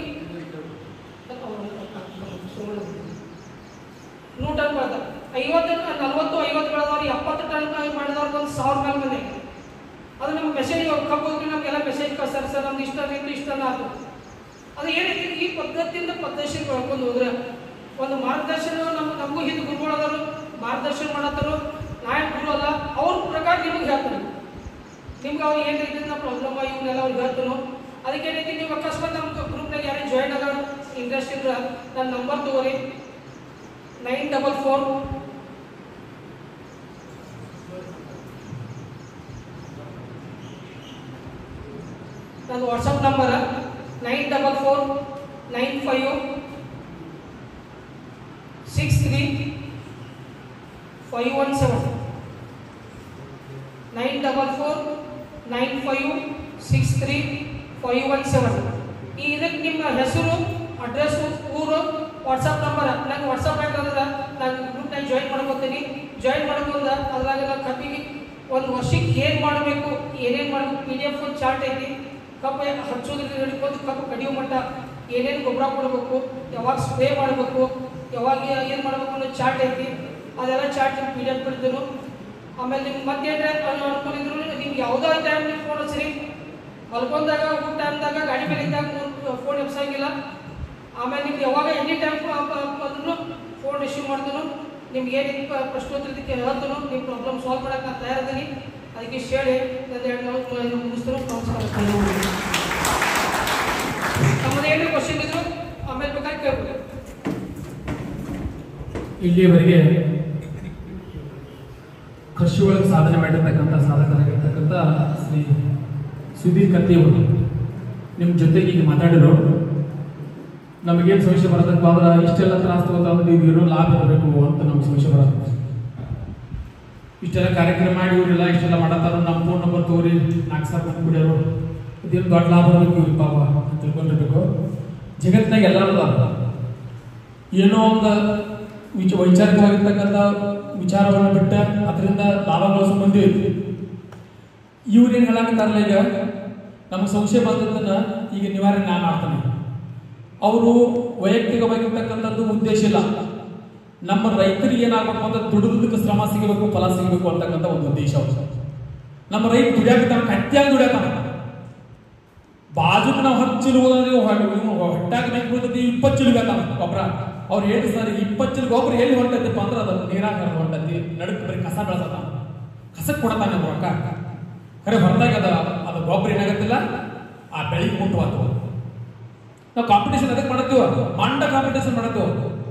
ನೂರು ಟನ್ ಬೆಳೆದಾರೆ ಐವತ್ತು ನಲ್ವತ್ತು ಐವತ್ತು ಬೆಳೆದವ್ರು ಎಪ್ಪತ್ತು ಟನ್ ಮಾಡಿದವ್ರಿಗೆ ಒಂದು ಸಾವಿರ ಮೇಲೆ ಬಂದೆ ಅದು ನಮ್ಗೆ ಮೆಸೇಜ್ ಕಬ್ಬು ಹೋಗಿ ನಮಗೆಲ್ಲ ಮೆಸೇಜ್ ಕಳ್ಸ್ತಾರೆ ಸರ್ ನಮ್ದು ಇಷ್ಟ ಇತ್ತು ಇಷ್ಟ ಆಯ್ತು ಅದು ಏನೈತಿ ಈ ಪದ್ಧತಿಯಿಂದ ಪದ್ಧತಿ ಬೆಳ್ಕೊಂಡು ಹೋದ್ರೆ ಒಂದು ಮಾರ್ಗದರ್ಶನ ನಮ್ಮ ನಮಗೂ ಹಿಂದೆ ಗುರುಗಳದಾರು ಮಾರ್ಗದರ್ಶನ ಮಾಡತ್ತಾರು ನಾಯಕ ಗುರು ಅಲ್ಲ ಅವ್ರ ಪ್ರಕಾರ ನಿಮಗೆ ಹೇಳ್ತಾರೆ ನಿಮ್ಗೆ ಅವ್ರು ಏನು ರೀತಿಯಿಂದ ಪ್ರಾಬ್ಲಮ್ ಇವನ್ನೆಲ್ಲ ಅವ್ರಿಗೆ ಹೇಳ್ತಾನು ಅದಕ್ಕೆ ಏನೈತಿ ನೀವು ಅಕಸ್ಮಾತ್ ನಮ್ಮ ಗ್ರೂಪ್ನಾಗ ಯಾರೇ ಜಾಯ್ನ್ ಆಗ ಇಂಟ್ರೆಸ್ಟ್ ಇದ್ರೆ ನನ್ನ ನಂಬರ್ ತಗೋರಿ ನೈನ್ ಡಬಲ್ ಫೋರ್ ನನ್ನ WhatsApp number nine double four nine five six three five one seven nine double four nine five six three five one seven ಈ ಇದಕ್ಕೆ ನಿಮ್ಮ ಹೆಸರು ಅಡ್ರೆಸ್ಸು ಊರು ವಾಟ್ಸಪ್ ನಂಬರ್ ನಂಗೆ ವಾಟ್ಸಪ್ ಬೇಕಾದ್ರೆ ನಾನು ಗ್ರೂಪ್ನಾಗ ಜಾಯಿನ್ ಮಾಡ್ಕೋತೀನಿ ಜಾಯಿನ್ ಮಾಡ್ಕೊಂಡ ಅದ್ರಾಗ ನಾನು ಕಬ್ಬಿಗೆ ಒಂದು ವರ್ಷಕ್ಕೆ ಏನು ಮಾಡಬೇಕು ಏನೇನು ಮಾಡಬೇಕು ಪಿ ಡಿ ಎಫ್ ಒಂದು ಚಾರ್ಟ್ ಐತಿ ಕಬ್ಬು ಹಚ್ಚೋದ್ರಿಂದ ಹಿಡ್ಕೊಂಡು ಕಬ್ಬು ಕಡಿಯೋ ಮಟ್ಟ ಏನೇನು ಗೊಬ್ಬರ ಕೊಡಬೇಕು ಯಾವಾಗ ಸ್ಪ್ರೇ ಮಾಡಬೇಕು ಯಾವಾಗ ಏನು ಮಾಡಬೇಕು ಅನ್ನೋ ಚಾರ್ಟ್ ಐತಿ ಅದೆಲ್ಲ ಚಾರ್ಟ್ ಪಿ ಡಿ ಎಫ್ ಬಿಡ್ತೀನಿ ಆಮೇಲೆ ನಿಮ್ಗೆ ಮತ್ತೇನ್ರೆ ಅನ್ಕೊಂಡಿದ್ರು ನಿಮ್ಗೆ ಯಾವುದೋ ಟೈಮ್ ನೀವು ಫೋನ್ ಹಚ್ಚಿರಿ ಮಲ್ಕೊಂಡಾಗ ಊಟ ಟೈಮ್ದಾಗ ಗಾಡಿ ಮೇಲೆ ಇದ್ದಾಗ ಫೋನ್ ಎಬ್ಸಂಗಿಲ್ಲ ಆಮೇಲೆ ನಿಮ್ಗೆ ಯಾವಾಗ ಎನಿ ಟೈಮ್ ಬಂದ್ರು ಫೋನ್ ರಿಸೀವ್ ಮಾಡ್ತೀನಿ ನಿಮ್ಗೆ ಏನು ಪ್ರಶ್ನೋತ್ತರಕ್ಕೆ ಹೇಳ್ತೀನಿ ನಿಮ್ಮ ಪ್ರಾಬ್ಲಮ್ ಸಾಲ್ವ್ ಮಾಡಕ್ಕೆ ನಾನು ತಯಾರಿದ್ದೀನಿ ಅದಕ್ಕೆ ಇಷ್ಟು ಹೇಳಿ ನನ್ನ ಎರಡು ನಾವು ಮುಗಿಸ್ತೀನಿ ನಮಸ್ಕಾರ ನಮ್ಮದು ಏನು ಕ್ವಶನ್ ಇದ್ರು ಆಮೇಲೆ ಬೇಕಾದ್ರೆ ಕೇಳ್ಬೋದು ಇಲ್ಲಿಯವರೆಗೆ ಕೃಷಿ ಒಳಗೆ ಸಾಧನೆ ಮಾಡಿರ್ತಕ್ಕಂಥ ಸಾಧಕರಾಗಿರ್ತಕ್ಕಂಥ ಶ್ರೀ ಸುಧೀರ್ ಕತ್ತಿಯವರು ನಿಮ್ಮ ಜೊತೆಗೆ ಈಗ ಮಾತಾಡಿರೋ ನಮಗೇನು ಸಮಸ್ಯೆ ಬರೋದಕ್ಕೆ ಆದ್ರೆ ಇಷ್ಟೆಲ್ಲ ತ್ರಾಸ ತಗೋತಾದ್ರೆ ಇದು ಏನೋ ಲಾಭ ಇರಬೇಕು ಅಂತ ನಮ್ಗೆ ಸಮಸ್ಯೆ ಬರೋದು ಇಷ್ಟೆಲ್ಲ ಕಾರ್ಯಕ್ರಮ ಮಾಡಿ ಇವರೆಲ್ಲ ಇಷ್ಟೆಲ್ಲ ಮಾಡತ್ತಾರ ನಮ್ಮ ಫೋನ್ ನಂಬರ್ ತಗೋರಿ ನಾಲ್ಕು ಸಾವಿರ ಬಂದು ಕುಡಿಯೋರು ಇದೇನು ದೊಡ್ಡ ಲಾಭ ಇರಬೇಕು ಇವ್ರಿಗೆ ಪಾಪ ಅಂತ ತಿಳ್ಕೊಂಡಿರ್ಬೇಕು ಜಗತ್ತಿನಾಗ ಎಲ್ಲರೂ ಅದಾರ ಏನೋ ಒಂದು ವಿಚ ವೈಚಾರಿಕವಾಗಿರ್ತಕ್ಕಂಥ ವಿಚಾರವನ್ನು ಬಿಟ್ಟ ಅದರಿಂದ ಲಾಭ ಗಳಿಸೋ ಮಂದಿ ಇವ್ರೇನು ಹೇಳಾಕತ್ತಾರಲ್ಲ ಈಗ ನಮಗೆ ಸಂಶಯ ಬಂದದ್ದನ್ನ ಈಗ ನಿವಾರಣೆ ನಾನು ಮಾಡ್ತಾನೆ ಅವರು ವೈಯಕ್ತಿಕವಾಗಿರ್ತಕ್ಕಂಥದ್ದು ಉದ್ದೇಶ ಇಲ್ಲ ನಮ್ಮ ರೈತರಿಗೆ ಏನಾಗಬೇಕು ಅಂತ ದುಡಿದಕ್ಕೆ ಶ್ರಮ ಸಿಗಬೇಕು ಫಲ ಸಿಗಬೇಕು ಅಂತಕ್ಕಂಥ ಒಂದು ಉದ್ದೇಶ ಅವ್ರು. ನಮ್ಮ ರೈತ ದುಡಿಯಾಕತ್ತಾನ ಕಟ್ಟ್ಯಾಗ ದುಡಿಯಾಕತ್ತಾನ ಬಾಜುಕ್ ನಾವು ಹತ್ತು ಚಿಲು ಹೊಟ್ಟಾಗ ಮೆಕ್ ಬೀಳ್ತೈತಿ ಇಪ್ಪತ್ತು ಚಿಲು ಬೇಕಲ್ಲ ಗೊಬ್ಬರ ಅವ್ರು ಹೇಳಿ ಸರ್ ಇಪ್ಪತ್ತು ಚಿಲು ಗೊಬ್ಬರ ಎಲ್ಲಿ ಹೊಂಟೈತಿಪ್ಪ ಅಂದ್ರೆ ಅದು ನೀರಾಗ ಹರಿದು ಹೊಂಟೈತಿ ನಡುಕ್ ಬರೀ ಕಸ ಬೆಳೆಸತ್ತ ಕಸಕ್ಕೆ ಕೊಡತಾನೆ ಅದು ರೊಕ್ಕ ಖರೆ ಹೊರದಾಗ ಅದ ಅದು ಗೊಬ್ಬರ ಏನಾಗತ್ತಿಲ್ಲ ಆ ಬೆಳಿಗ್ಗೆ ಮುಟ್ಟುವಾತು ನಾವು ಕಾಂಪಿಟೇಷನ್ ಅದಕ್ಕೆ ಮಾಡತ್ತೀವ ಮಂಡ ಕಾಂಪಿಟೇಷನ್ ಮಾಡತ್ತೀವ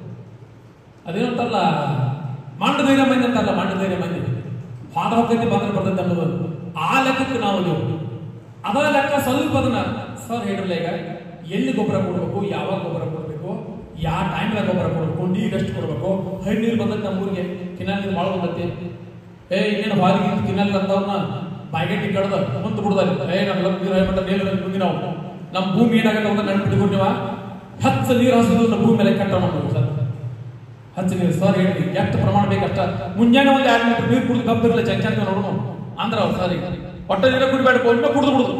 ಅದೇನಂತಾರಲ್ಲ ಮಂಡ ಧೈರ್ಯ ಮಂದಿ ಅಂತಾರಲ್ಲ ಮಂಡ ಧೈರ್ಯ ಮಂದಿ ಹಾದ ಹೋಗ್ತೈತಿ ಬಂದ್ರೆ ಬರ್ತೈತಿ ಅನ್ನೋದು ಆ ಲೆಕ್ಕಕ್ಕೆ ನಾವು ಅದೀವಿ ಅದರ ಲೆಕ್ಕ ಸ್ವಲ್ಪ ಅದನ್ನ ಸರ್ ಹೇಳಿರಲ್ಲ ಈಗ ಎಲ್ಲಿ ಗೊಬ್ಬರ ಕೊಡಬೇಕು ಯಾವಾಗ ಗೊಬ್ಬರ ಕೊಡಬೇಕು ಯಾವ ಟೈಮ್ನಾಗ ಗೊಬ್ಬರ ಕೊಡಬೇಕು ನೀರು ಎಷ್ಟು ಕೊಡಬೇಕು ಹೈ ನೀರು ಬಂದೈತೆ ನಮ್ಮ ಊರಿಗೆ ಕಿನಾಲ್ ನೀರು ಭಾಳ ಬಂದೈತಿ ಏ ಇನ್ನೇನು ಹಾಲಿಗೆ ಕಿನಾಲ್ ಅಂತವ್ರನ್ನ ಬಾಯಿಗೆಟ್ಟಿ ಕಡ್ದ ಮುಂದೆ ಬಿಡ್ದಾರೆ ಏ ನಮ್ಮ ಲಗ್ ನೀರು ಹೇಳ್ಬಿಟ್ಟ ಮೇಲೆ ಮುಂದೆ ನಾವು ನಮ್ಮ ಭೂಮಿ ಏನಾಗತ್ತೆ ಅಂತ ನೆನಪಿಟ್ಕೊಂಡು ನೀವು ಹತ್ತು ನೀರು ಹಸಿದು ನಮ್ಮ ಭೂಮಿ ಮೇಲೆ ಕಟ್ಟ ಮಾಡ್ಬೇಕು ಸರ್ ಹಚ್ಚ ನೀರು ಸರ್ ಹೇಳಿ ಎಷ್ಟು ಪ್ರಮಾಣ ಬೇಕಷ್ಟ ಮುಂಜಾನೆ ಒಂದು ಎರಡು ಲೀಟರ್ ನೀರು ಕುಡಿದು ಕಬ್ಬಿರಲ್ಲ ಚಂಚಂತ ನೋಡೋಣ ಅಂದ್ರ ಅವ್ರು ಸರ್ ಈಗ ಒಟ್ಟ ನೀರ ಕುಡಿಬೇಡ ಒಮ್ಮೆ ಕುಡಿದು ಬಿಡುದು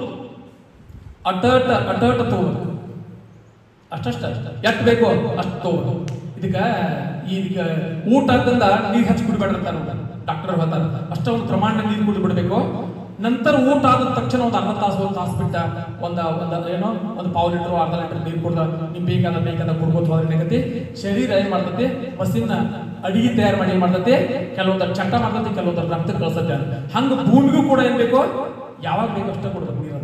ಅಡ್ಡಾಟ ಅಡ್ಡಾಟ ತಗೋಬೇಕು ಅಷ್ಟಷ್ಟ ಎಷ್ಟು ಬೇಕು ಅಷ್ಟು ತಗೋಬೇಕು ಇದಕ್ಕ ಇದಕ್ಕೆ ಊಟ ಅಂತಂದ ನೀರು ಹಚ್ಚಿ ಕುಡಿಬೇಡ ಅಂತಾರ ಡಾಕ್ಟರ್ ಹೇಳ್ತಾರ ಅಷ್ಟ ಒಂದು ಪ್ರಮಾಣ ನೀರು ಕುಡಿದು ಬಿಡಬೇಕು ನಂತರ ಊಟ ಆದ ತಕ್ಷಣ ಒಂದು ಅರ್ಧ ತಾಸು ಒಂದು ತಾಸು ಬಿಟ್ಟ ಒಂದ ಒಂದ ಏನೋ ಒಂದು ಪಾವು ಲೀಟರ್ ಅರ್ಧ ಲೀಟರ್ ನೀರು ಕುಡ್ದ ನಿಮ್ ಬೇಕಾದ ಬೇಕಾದ ಕುಡ್ಬೋದು ಹೋದ್ರೆ ಏನಾಗತಿ ಶರೀರ ಏನ್ ಮಾಡ್ತತಿ ಮಸಿನ ಅಡಿಗೆ ತಯಾರು ಮಾಡಿ ಏನ್ ಮಾಡ್ತತಿ ಕೆಲವೊಂದು ಚಟ ಮಾಡ್ತತಿ ಕೆಲವೊಂದು ರಕ್ತ ಕಳ್ಸತ್ತೆ ಹಂಗ ಭೂಮಿಗೂ ಕೂಡ ಏನ್ ಬೇಕು ಯಾವಾಗ ಬೇಕು ಅಷ್ಟೇ ಕೊಡ್ಬೇಕು ನೀರು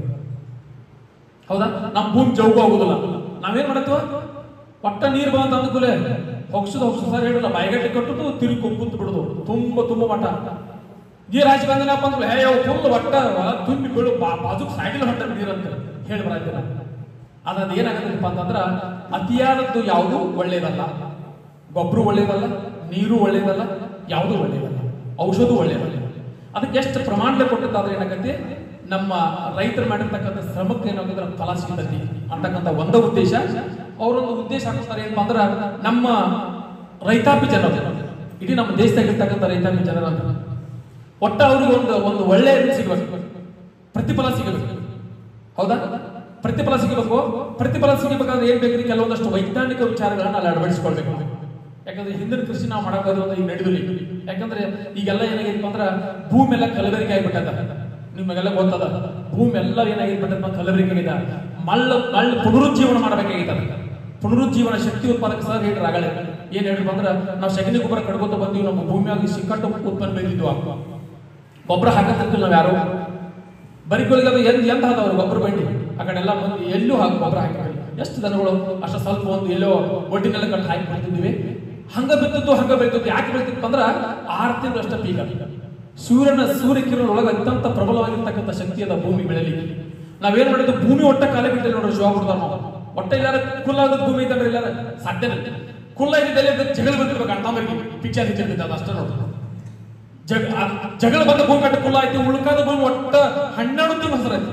ಹೌದಾ ನಮ್ಮ ಭೂಮಿ ಜೌಗು ಆಗುದಿಲ್ಲ ನಾವೇನ್ ಮಾಡತ್ತೀವ ಒಟ್ಟ ನೀರು ಬಂತ ಅಂದ್ಕೂಲೆ ಹೊಗ್ಸದ ಹೊಗ್ಸದ ಸರ್ ಹೇಳಿಲ್ಲ ಬಾಯಿಗಟ್ಟೆ ಕಟ್ಟುದು ತಿರುಗಿ ಕುಂತು ಬಿಡುದು ತುಂಬ ತುಂಬ ಮಠ ನೀರ್ ಹಾಕಿ ಬಂದನಪ್ಪ ಅಂದ್ರೆ ಹೇ ಅವು ಫುಲ್ ಒಟ್ಟ ತುಂಬಿ ಬೀಳು ಬಾ- ಬಾಜುಕ್ ಸೈಡಿಲ್ ಹೊಂಟ ನೀರು ಅಂತ ಹೇಳಿ ಬರತ್ತಿಲ್ಲ ಅದ್ ಏನಾಗತ್ತಪ್ಪ ಅಂತಂದ್ರ ಅತಿಯಾದದ್ದು ಯಾವುದು ಒಳ್ಳೇದಲ್ಲ ಗೊಬ್ಬರ ಒಳ್ಳೇದಲ್ಲ ನೀರು ಒಳ್ಳೇದಲ್ಲ ಯಾವುದು ಒಳ್ಳೇದಲ್ಲ ಔಷಧ ಒಳ್ಳೇದಲ್ಲ ಅದಕ್ಕೆ ಎಷ್ಟು ಪ್ರಮಾಣದಲ್ಲಿ ಕೊಟ್ಟಿದ್ದಾದ್ರೆ ಏನಾಗತ್ತೆ ನಮ್ಮ ರೈತರು ಮಾಡಿರ್ತಕ್ಕಂಥ ಶ್ರಮಕ್ಕೆ ಏನಾಗಿದ್ರೆ ಫಲ ಸಿಗ್ತೈತಿ ಅಂತಕ್ಕಂಥ ಒಂದೇ ಉದ್ದೇಶ ಅವರೊಂದು ಉದ್ದೇಶ ಹಾಕ್ತಾರೆ ಏನಪ್ಪ ಅಂದ್ರೆ ನಮ್ಮ ರೈತಾಪಿ ಜನರು ಇಡೀ ನಮ್ಮ ದೇಶದಾಗಿರ್ತಕ್ಕಂಥ ರೈತಾಪಿ ಜನರ ಒಟ್ಟ ಅವ್ರಿಗೆ ಒಂದು ಒಂದು ಒಳ್ಳೆ ಇದು ಸಿಗ್ಬೇಕು ಪ್ರತಿಫಲ ಸಿಗಬೇಕು ಹೌದಾ ಪ್ರತಿಫಲ ಸಿಗಬೇಕು ಪ್ರತಿಫಲ ಸಿಗಬೇಕಾದ್ರೆ ಏನ್ ಬೇಕ್ರಿ ಕೆಲವೊಂದಷ್ಟು ವೈಜ್ಞಾನಿಕ ವಿಚಾರಗಳನ್ನ ಅಲ್ಲಿ ಅಳವಡಿಸಿಕೊಳ್ಬೇಕು ಯಾಕಂದ್ರೆ ಹಿಂದಿನ ಕೃಷಿ ನಾವು ಮಾಡಬಹುದು ಅಂತ ಈಗ ನಡೆದಿಲ್ಲ ಯಾಕಂದ್ರೆ ಈಗೆಲ್ಲ ಏನಾಗಿತ್ತು ಅಂದ್ರೆ ಭೂಮಿ ಎಲ್ಲ ಕಲಬೆರಕೆ ಆಗಿಬಿಟ್ಟದ ನಿಮಗೆಲ್ಲ ಗೊತ್ತದ ಭೂಮಿ ಎಲ್ಲ ಏನಾಗಿರ್ಬಿಟ್ಟದ ಕಲಬೆರಕೆ ಆಗಿದೆ ಮಳ್ಳ ಮಳ್ಳ ಪುನರುಜ್ಜೀವನ ಮಾಡಬೇಕಾಗಿದೆ ಪುನರುಜ್ಜೀವನ ಶಕ್ತಿ ಉತ್ಪಾದಕ ಸರ್ ಹೇಳ್ರಿ ಆಗಲೇ ಏನ್ ಹೇಳ್ರಿ ಅಂದ್ರೆ ನಾವು ಸಗಣಿ ಗೊಬ್ಬರ ಕಡ್ಕೋತ ಬಂದೀವಿ ನಮ್ಮ ಭೂಮಿಯಾಗಿ ಸಿಕ್ಕಟ್ಟು ಉತ್ಪನ್ನ ಬೆಳೆದಿದ್ವು ಗೊಬ್ಬರ ಹಾಕತ್ತಿರ್ತಿಲ್ಲ ನಾವು ಯಾರು ಬರಿಗಳಿಗೆ ಅದು ಎಂದ್ ಎಂತ ಆದವ್ರು ಗೊಬ್ಬರ ಬಂಡಿ ಆ ಕಡೆ ಎಲ್ಲ ಮಂದಿ ಎಲ್ಲೂ ಹಾಕಿ ಗೊಬ್ಬರ ಹಾಕಿಬಿಡಿ ಎಷ್ಟು ದನಗಳು ಅಷ್ಟು ಸ್ವಲ್ಪ ಒಂದು ಎಲ್ಲೋ ಒಡ್ಡಿನೆಲ್ಲ ಕಟ್ಟು ಹಾಕಿ ಬಿಡ್ತಿದ್ವಿ ಹಂಗ ಬಿತ್ತಿದ್ದು ಹಂಗ ಬೆಳಿತಿದ್ದು ಯಾಕೆ ಬೆಳಿತಿತ್ತು ಅಂದ್ರ ಆರು ತಿಂಗಳು ಅಷ್ಟ ಪೀಕ ಸೂರ್ಯನ ಸೂರ್ಯ ಕಿರಣ ಒಳಗೆ ಅತ್ಯಂತ ಪ್ರಬಲವಾಗಿರ್ತಕ್ಕಂಥ ಶಕ್ತಿ ಅದ ಭೂಮಿ ಬೆಳೆಯಲಿಕ್ಕೆ ನಾವೇನ್ ಮಾಡಿದ್ದು ಭೂಮಿ ಒಟ್ಟ ಕಾಲ ಬಿಟ್ಟಿಲ್ಲ ನೋಡ್ರಿ ಶಿವ ಬಿಡ್ತಾರ ನಾವು ಒಟ್ಟ ಇಲ್ಲಾರ ಕುಲ್ಲಾದ ಭೂಮಿ ಇದ್ದಂದ್ರೆ ಇಲ್ಲಾರ ಸಾಧ್ಯನೇ ಇಲ್ಲ. ಕುಲ್ಲ ಇದ್ದಲ್ಲಿ ಜಗಳ ಬಂದಿರ್ಬೇಕು ಅಣ್ಣಂಬರಿಗೆ ಪಿಕ್ಚರ್ ಹಿಚ್ಚಿರ್ತೈತೆ ಅದು ಅಷ್ಟೇ ನೋಡ್ರಿ ಜಗ ಆ ಜಗಳ ಬಂದ ಭೂಮಿ ಕಟ್ಟ ಕುಲ್ಲ ಐತಿ ಉಳ್ಕಾದ ಭೂಮಿ ಒಟ್ಟ ಹನ್ನೆರಡು ತಿಂಗಳು ಹಸರೈತಿ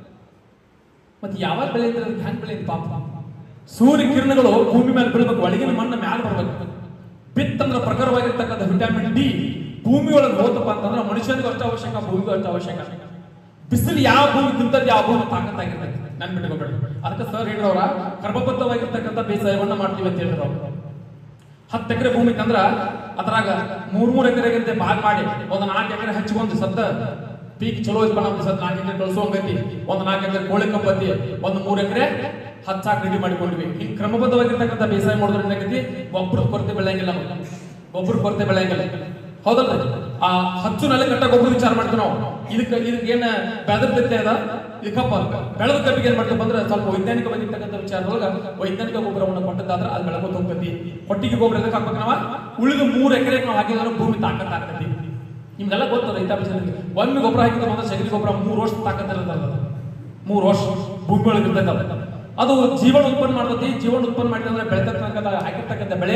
ಮತ್ತೆ ಯಾವಾಗ ಬೆಳೆಯುತ್ತೆ ಅದಕ್ಕೆ ಹ್ಯಾಂಗ್ ಬೆಳೆಯುತ್ತೆ ಪಾಪ ಸೂರ್ಯ ಕಿರಣಗಳು ಭೂಮಿ ಮೇಲೆ ಬೀಳ್ಬೇಕು ಒಳಗಿನ ಮಣ್ಣ ಮ್ಯಾಲ ಬರ್ಬೇಕು ಬಿತ್ತಂದ್ರ ಪ್ರಖರವಾಗಿರ್ತಕ್ಕಂಥ ವಿಟಮಿನ್ ಡಿ ಭೂಮಿ ಒಳಗೆ ಹೋತಪ್ಪ ಅಂತಂದ್ರೆ ಮನುಷ್ಯನಿಗೂ ಅಷ್ಟು ಅವಶ್ಯಕ ಭೂಮಿಗೂ ಅಷ್ಟು ಅವಶ್ಯಕ ಬಿಸಿಲು ಯಾವ ಭೂಮಿ ತಿಂತದ್ದು ಯಾವ ಭೂಮಿ ತಾಕತ್ತಾಗಿರ್ತೈತೆ ನನ್ ಬಿಟ್ಕೊಬೇಡಿ ಅದಕ್ಕೆ ಸರ್ ಹೇಳಿರವ್ರ ಕ್ರಮಬದ್ಧವಾಗಿರ್ತಕ್ಕಂಥ ಬೇಸಾಯವನ್ನ ಮಾಡ್ತೀವಿ ಅಂತ ಹೇಳಿದ್ರು ಅವ್ರು. ಹತ್ತು ಎಕರೆ ಭೂಮಿ ತಂದ್ರ ಅದ್ರಾಗ ಮೂರ್ ಮೂರ್ ಎಕರೆಗಿಂತ ಭಾಗ ಮಾಡಿ ಒಂದ್ ನಾಲ್ಕು ಎಕರೆ ಹಚ್ಕೊಂಡ್ ಸತ್ತ ಪೀಕ್ ಚಲೋ ಐತಿ ನಮ್ದು ಸತ್ ನಾಲ್ಕು ಎಕರೆ ಕಳ್ಸೋಂಗೈತಿ ಒಂದ್ ನಾಲ್ಕು ಎಕರೆ ಕೋಳಿ ಕಬ್ಬತಿ ಒಂದ್ ಮೂರ್ ಎಕರೆ ಹಚ್ಚಾಕ್ ರೆಡಿ ಮಾಡಿಕೊಂಡ್ವಿ ಹಿಂಗ್ ಕ್ರಮಬದ್ಧವಾಗಿರ್ತಕ್ಕಂಥ ಬೇಸಾಯ ಮಾಡಿದ್ರೆ ಏನಾಗೈತಿ ಗೊಬ್ಬರ ಕೊರತೆ ಬೆಳೆಯಂಗಿಲ್ಲ ನಮ್ಗೆ ಗೊಬ್ಬರ ಕೊರತೆ ಬೆಳೆಯಂಗಿಲ್ಲ ಹೌದಲ್ರಿ ಆ ಹಚ್ಚು ನೆಲೆ ಕಟ್ಟ ಗೊಬ್ಬರ ವಿಚಾರ ಮಾಡ್ತೀವಿ ನಾವು ಇದಕ್ಕೆ ಇದಕ್ಕೆ ಏನ ಬೆದರ್ತೈತೆ ಅದ ಇದು ಕಪ್ಪ ಬೆಳೆದ ಕಬ್ಬಿಗೆ ಏನ್ ಮಾಡ್ತೀವಿ ಅಂದ್ರೆ ಸ್ವಲ್ಪ ವೈಜ್ಞಾನಿಕವಾಗಿರ್ತಕ್ಕಂಥ ವಿಚಾರದೊಳಗ ವೈಜ್ಞಾನಿಕ ಗೊಬ್ಬರವನ್ನು ಕೊಟ್ಟದ್ದಾದ್ರೆ ಅದು ಬೆಳಗೋತ್ ಹೋಗ್ತೈತಿ ಕೊಟ್ಟಿಗೆ ಗೊಬ್ಬರ ಎದಕ್ಕೆ ಹಾಕ್ಬೇಕು ನಾವ ಉಳಿದ ಮೂರ್ ಎಕರೆಗೆ ನಾವು ಹಾಕಿದ್ರೆ ಭೂಮಿ ತಾಕತ್ ಆಗ್ತೈತಿ ನಿಮ್ಗೆಲ್ಲ ಗೊತ್ತು ರೈತಾಪಿ ಜನರಿಗೆ ಒಮ್ಮೆ ಗೊಬ್ಬರ ಹಾಕಿದ್ರೆ ಅಂದ್ರೆ ಸಗಣಿ ಗೊಬ್ಬರ ಮೂರು ವರ್ಷ ತಾಕತ್ ಇರ್ತದೆ ಅದು. ಮೂರು ವರ್ಷ ಭೂಮಿ ಒಳಗೆ ಇರ್ತೈತೆ ಅದು. ಅದು ಜೀವನ ಉತ್ಪನ್ನ ಮಾಡ್ತೈತಿ ಜೀವನ ಉತ್ಪನ್ನ ಮಾಡಿದ್ರೆ ಬೆಳೆತಕ್ಕಂಥ ಹಾಕಿರ್ತಕ್ಕಂಥ ಬೆಳೆ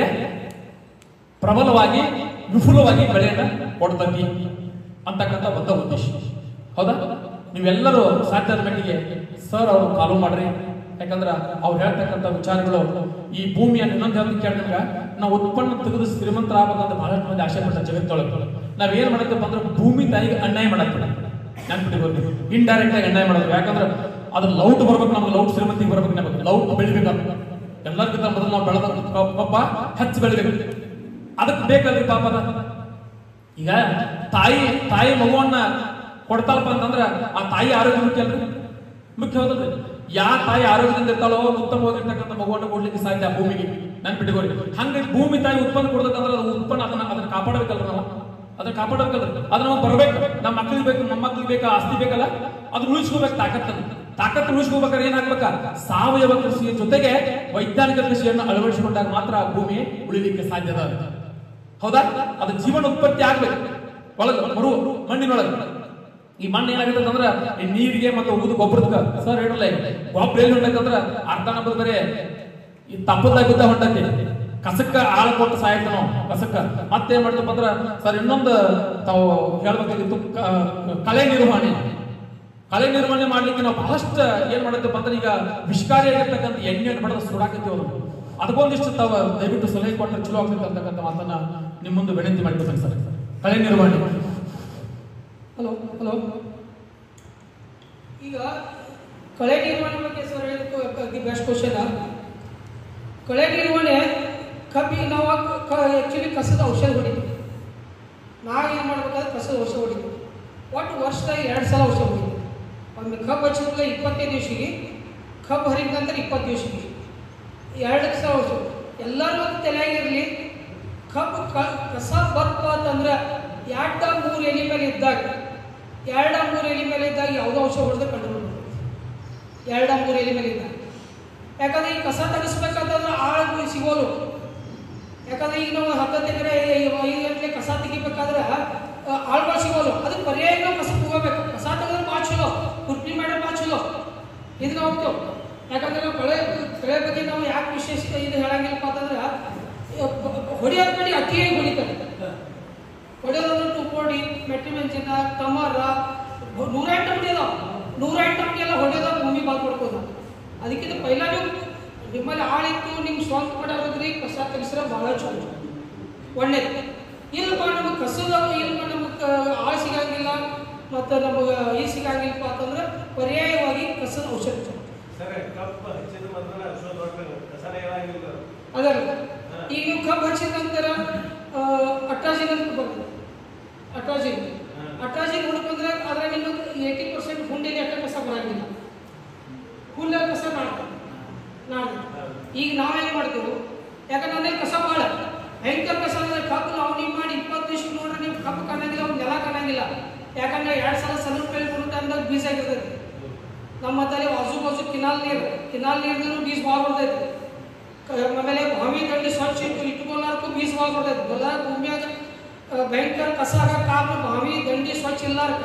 ಪ್ರಬಲವಾಗಿ ವಿಪುಲವಾಗಿ ಬೆಳೆಯನ್ನ ಕೊಡ್ತತಿ ಅಂತಕ್ಕಂಥ ಒಂದ ಉದ್ದೇಶ ಹೌದಾ ನೀವೆಲ್ಲರೂ ಸಾಧ್ಯದ ಮಟ್ಟಿಗೆ ಸರ್ ಅವರು ಫಾಲೋ ಮಾಡ್ರಿ ಯಾಕಂದ್ರ ಅವ್ರು ಹೇಳ್ತಕ್ಕಂಥ ವಿಚಾರಗಳು ಈ ಭೂಮಿಯನ್ನು ಇನ್ನೊಂದು ಹೇಳ್ತೀನಿ ಕೇಳಿ ನಿಮ್ಗೆ ನಾವು ಉತ್ಪನ್ನ ತೆಗೆದು ಶ್ರೀಮಂತರ ಆಗ್ಬೇಕಂತ ಬಹಳಷ್ಟು ಮಂದಿ ಆಸೆ ಪಟ್ಟ ಜಗತ್ತೊಳಗೆ ನಾವ್ ಏನ್ ಮಾಡತ್ತಪ್ಪ ಅಂದ್ರೆ ಭೂಮಿ ತಾಯಿಗೆ ಅನ್ಯಾಯ ಮಾಡತ್ತೀವಿ ನೆನ್ಪಿಟ್ಕೋರಿ ಇಂಡೈರೆಕ್ಟ್ ಆಗಿ ಅನ್ಯಾಯ ಮಾಡೋದು ಯಾಕಂದ್ರೆ ಅದ್ರ ಲೌಟ್ ಬರ್ಬೇಕು ನಮ್ಗೆ ಲೌಟ್ ಶ್ರೀಮಂತಿಗೆ ಬರ್ಬೇಕು ನಮಗೆ ಲೌಟ್ ಬೆಳಿಬೇಕು ಎಲ್ಲರಿಗಿಂತ ಮೊದಲು ನಾವು ಬೆಳೆದ ಕಬ್ಬ ಹೆಚ್ಚು ಬೆಳಿಬೇಕು ಅದಕ್ಕೆ ಬೇಕಲ್ರಿ ಪಾಪದ ಈಗ ತಾಯಿ ತಾಯಿ ಮಗುವನ್ನ ಕೊಡ್ತಾಳಪ್ಪ ಅಂತಂದ್ರ ಆ ತಾಯಿ ಆರೋಗ್ಯ ಮುಖ್ಯ ಅಲ್ರಿ ಮುಖ್ಯ ಹೌದಲ್ರಿ ಯಾ ತಾಯಿ ಆರೋಗ್ಯದಿಂದ ಇರ್ತಾಳೋ ಅವ್ರು ಉತ್ತಮವಾಗಿರ್ತಕ್ಕಂಥ ಮಗುವನ್ನ ಕೊಡ್ಲಿಕ್ಕೆ ಸಾಧ್ಯ ಆ ಭೂಮಿಗೆ ನನ್ ಬಿಟ್ಟುಕೋರಿ ಹಂಗ ಭೂಮಿ ತಾಯಿ ಉತ್ಪನ್ನ ಕೊಡ್ಬೇಕಂದ್ರೆ ಅದು ಉತ್ಪನ್ನ ಅದನ್ನ ಅದನ್ನ ಕಾಪಾಡಬೇಕಲ್ರಿ ನಾವು ಅದನ್ನ ಕಾಪಾಡಬೇಕಲ್ರಿ ಅದು ನಮಗೆ ಬರ್ಬೇಕು ನಮ್ಮ ಮಕ್ಳಿಗೆ ಬೇಕು ನಮ್ಮ ಮಕ್ಳಿಗೆ ಬೇಕಾ ಆಸ್ತಿ ಬೇಕಲ್ಲ ಅದು ಉಳಿಸ್ಕೋಬೇಕು ತಾಕತ್ತನ್ನ ತಾಕತ್ತು ಉಳಿಸ್ಕೋಬೇಕಾದ್ರೆ ಏನ್ ಹಾಕ್ಬೇಕ ಸಾವಯವ ಕೃಷಿಯ ಜೊತೆಗೆ ವೈಜ್ಞಾನಿಕ ಕೃಷಿಯನ್ನು ಅಳವಡಿಸಿಕೊಂಡಾಗ ಮಾತ್ರ ಆ ಭೂಮಿ ಉಳಿಲಿಕ್ಕೆ ಸಾಧ್ಯದ ಹೌದಾ ಅದು ಜೀವನ ಉತ್ಪತ್ತಿ ಆಗ್ಬೇಕು ಒಳಗ ಮರು ಮಣ್ಣಿನೊಳಗೆ ಈ ಮಣ್ಣು ಏನಾಗುತ್ತೆ ಅಂದ್ರೆ ಈ ನೀರಿಗೆ ಮತ್ತೆ ಉಗಿದು ಗೊಬ್ಬರದ ಸರ್ ಹೇಳಲ್ಲ ಗೊಬ್ಬರ ಎಲ್ಲಿ ಹೊಂಟೈತಂದ್ರ ಅರ್ಧ ನಮ್ಮದು ಬರೇ ಈ ತಪ್ಪದಾಗ ಬಿದ್ದ ಹೊಂಟೈತಿ ಕಸಕ್ಕ ಆಳ ಕೊಟ್ಟು ಸಾಯ್ತು ನಾವು ಕಸಕ್ಕ ಮತ್ತೇನ್ ಮಾಡ್ತಪ್ಪ ಅಂದ್ರ ಸರ್ ಇನ್ನೊಂದು ತಾವು ಹೇಳ್ಬೇಕಾಗಿತ್ತು ಕ- ಕಳೆ ನಿರ್ವಹಣೆ ಕಳೆ ನಿರ್ವಹಣೆ ಮಾಡ್ಲಿಕ್ಕೆ ನಾವು ಬಹಳಷ್ಟು ಏನ್ ಮಾಡತ್ತಪ್ಪ ಅಂದ್ರೆ ಈಗ ವಿಷಕಾರಿಯಾಗಿರ್ತಕ್ಕಂಥ ಎಣ್ಣೆ ಬಡದ ಸುಡಾಕತ್ತೀವಿ ಅವರು ಅದಕ್ಕೊಂದಿಷ್ಟು ತಾವ ದಯವಿಟ್ಟು ಸಲಹೆ ಕೊಟ್ಟರೆ ಚಲೋ ಆಗ್ತೈತೆ ಅಂತಕ್ಕಂಥ ಮಾತನ್ನ ನಿಮ್ಮ ಮುಂದೆ ವಿನಂತಿ ಮಾಡ್ಕೊತೀನಿ ಸರ್ ಕಳೆ ನಿರ್ವಹಣೆ ಹಲೋ ಹಲೋ ಈಗ ಕಳೆ ನಿರ್ವಹಣೆ ಬಗ್ಗೆ ಸರ್ ಹೇಳಿದ ದಿ ಬೆಸ್ಟ್ ಕ್ವಶನ್ ಕಳೆ ನಿರ್ವಹಣೆ ಕಬ್ಬಿಗೆ ನಾವು ಆಕ್ಚುಲಿ ಕಸದ ಔಷಧ ಹೊಡಿತೀವಿ ನಾವು ಏನು ಮಾಡ್ಬೇಕಾದ್ರೆ ಕಸದ ಔಷಧ ಹೊಡಿತೀವಿ ಒಟ್ಟು ವರ್ಷದಾಗ ಎರಡು ಸಲ ಔಷಧ ಹೊಡಿತೀವಿ ಒಮ್ಮೆ ಕಬ್ಬು ಹಚ್ಚಿದ್ರೆ ಇಪ್ಪತ್ತೈದು ದಿವಸಿಗೆ ಕಬ್ಬು ಹರಿದ ನಂತರ ಇಪ್ಪತ್ತು ದಿವಸಿಗೆ ಎರಡು ಸಲ ಔಷಧ ಎಲ್ಲರೂ ಒಂದು ತಲೆಯಾಗಿರಲಿ ಕಬ್ಬು ಕ ಕಸ ಬರ್ತವ ಅಂತಂದ್ರೆ ಎರಡ ಮೂರು ಎಲೆ ಮೇಲೆ ಇದ್ದಾಗ ಎರಡ ಮೂರು ಎಲೆ ಮೇಲೆ ಇದ್ದಾಗ ಯಾವುದೋ ಔಷಧ ಹೊಡೆದು ಕಂಡು ಎರಡ ಮೂರು ಎಲೆ ಮೇಲೆ ಇದ್ದಾಗ ಯಾಕಂದ್ರೆ ಈ ಕಸ ತೆಗಿಸ್ಬೇಕಂತಂದ್ರೆ ಆಳು ಸಿಗೋಲು ಯಾಕಂದ್ರೆ ಈಗ ನಾವು ಹತ್ತತ್ತು ಎಕರೆ ಐದು ಗಂಟೆ ಕಸ ತೆಗಿಬೇಕಾದ್ರೆ ಆ, ಆಳ್ಗಳು ಸಿಗೋಲು ಅದಕ್ಕೆ ಪರ್ಯಾಯ ನಾವು ಕಸ ತಗೋಬೇಕು ಕಸ ತೆಗೆದ್ರೆ ಭಾಳ ಚಲೋ ಕುರ್ಪಿ ಮಾಡಿದ್ರೆ ಭಾಳ ಚಲೋ ಇದನ್ನ ಹೋಗ್ತೇವೆ ಯಾಕಂದ್ರೆ ನಾವು ಕಳೆ ಕಳೆ ಬಗ್ಗೆ ನಾವು ಯಾಕೆ ವಿಶೇಷ ಇದು ಹೇಳಂಗಿಲ್ಲಪ್ಪ ಅಂತಂದ್ರೆ ಹೊಡಿಯೋದ್ ಕಡೆ ಅತಿಯಾಗಿ ಹೊಡಿತಾರೆ ಹೊಡೆಯೋದಂದ್ರೆ ತುಪ್ಪೊಡಿ ಮೆಟ್ಟಿ ಮೆಣಸಿನ ಕಮರ ನೂರ ಎಂಟು ಅಂಗಡಿ ಅದಾವ ನೂರ ಎಂಟು ಅಂಗಡಿ ಎಲ್ಲ ಹೊಡೆದ ಭೂಮಿ ಬಾಲ್ ಮಾಡ್ಕೋದ ಅದಕ್ಕಿಂತ ಪೈಲ ನೀವು ನಿಮ್ಮಲ್ಲಿ ಆಳಿತ್ತು ನಿಮ್ಮ ಸ್ವಂತ ಮಾಡೋದ್ರಿ ಕಸ ತೆಗಿಸ್ರೆ ಭಾಳ ಚಲೋ ಒಳ್ಳೇದು ಇಲ್ಲಪ್ಪ ನಮಗೆ ಕಸದ ಇಲ್ಲ ನಮಗೆ ಆಳು ಸಿಗಂಗಿಲ್ಲ ಮತ್ತು ನಮಗೆ ಇದು ಸಿಗಂಗಿಲ್ಲಪ್ಪ ಅಂತಂದ್ರೆ ಪರ್ಯಾಯವಾಗಿ ಕಸದ ಔಷಧ ಚಲೋ ಸರಿ ಕಪ್ಪ ಹಚ್ಚಿದ ಮಾತ್ರ ಅಶ್ವತ್ಥ ಹೊರಟು ಕಸನೇ ಇರಂಗಿಲ್ಲ ಅದಲ್ಲ ಈಗ ನೀವು ಕಬ್ಬು ಹಚ್ಚಿದ ನಂತರ ಅಟ್ರಾಜಿನ್ ಅಂತ ಬರ್ತದೆ ಅಟ್ರಾಜಿನ್ ಅಟ್ರಾಜಿನ್ ಹುಡುಕಂದ್ರೆ ಅದ್ರಾಗ ನಿಮಗೆ ಏಯ್ಟಿ ಪರ್ಸೆಂಟ್ ಹುಂಡಿಲಿ ಅಟ್ಟ ಕಸ ಬರಂಗಿಲ್ಲ ಹುಲ್ಲ ಕಸ ಮಾಡ್ತಾರೆ ನಾಡು ಈಗ ನಾವೇನು ಮಾಡ್ತೇವೆ ಯಾಕಂದ್ರೆ ನನ್ನಲ್ಲಿ ಕಸ ಭಾಳ ಭಯಂಕರ ಕಸ ಅಂದ್ರೆ ಕಬ್ಬು ನಾವು ನೀವು ಮಾಡಿ ಇಪ್ಪತ್ತು ದಿವಸ ನೋಡ್ರಿ ನೀವು ಕಬ್ಬು ಕಾಣಂಗಿಲ್ಲ ಅವ್ನು ನೆಲ ಕಾಣಂಗಿಲ್ಲ ಯಾಕಂದ್ರೆ ಎರಡು ಸಲ ಸಣ್ಣ ಬೆಳೆ ಕೊಡೋ ಟೈಮ್ದಾಗ ಬೀಜ ಆಗಿರ್ತೈತಿ ನಮ್ಮ ತಲೆ ಬಾಜು ಬಾಜು ಕಿನಾಲ್ ನೀರು ಕಿನಾಲ್ ನೀರ್ದು ಬೀಜ ಭಾಳ ಬರ್ತೈತಿ ಕ- ಆಮೇಲೆ ಬಾವಿ ದಂಡಿ ಸ್ವಚ್ಛ ಇಟ್ಟು ಇಟ್ಕೊಳ್ಳಾರ್ಕು ಬೀಜ ಭಾಳ ಬರ್ತೈತಿ ಎಲ್ಲ ಭೂಮಿಯಾಗ ಆ, ಭಯಂಕರ ಕಸ ಆಗ ಕಾರಣ ಬಾವಿ ದಂಡಿ ಸ್ವಚ್ಛ ಇಲ್ಲಾರ್ಕ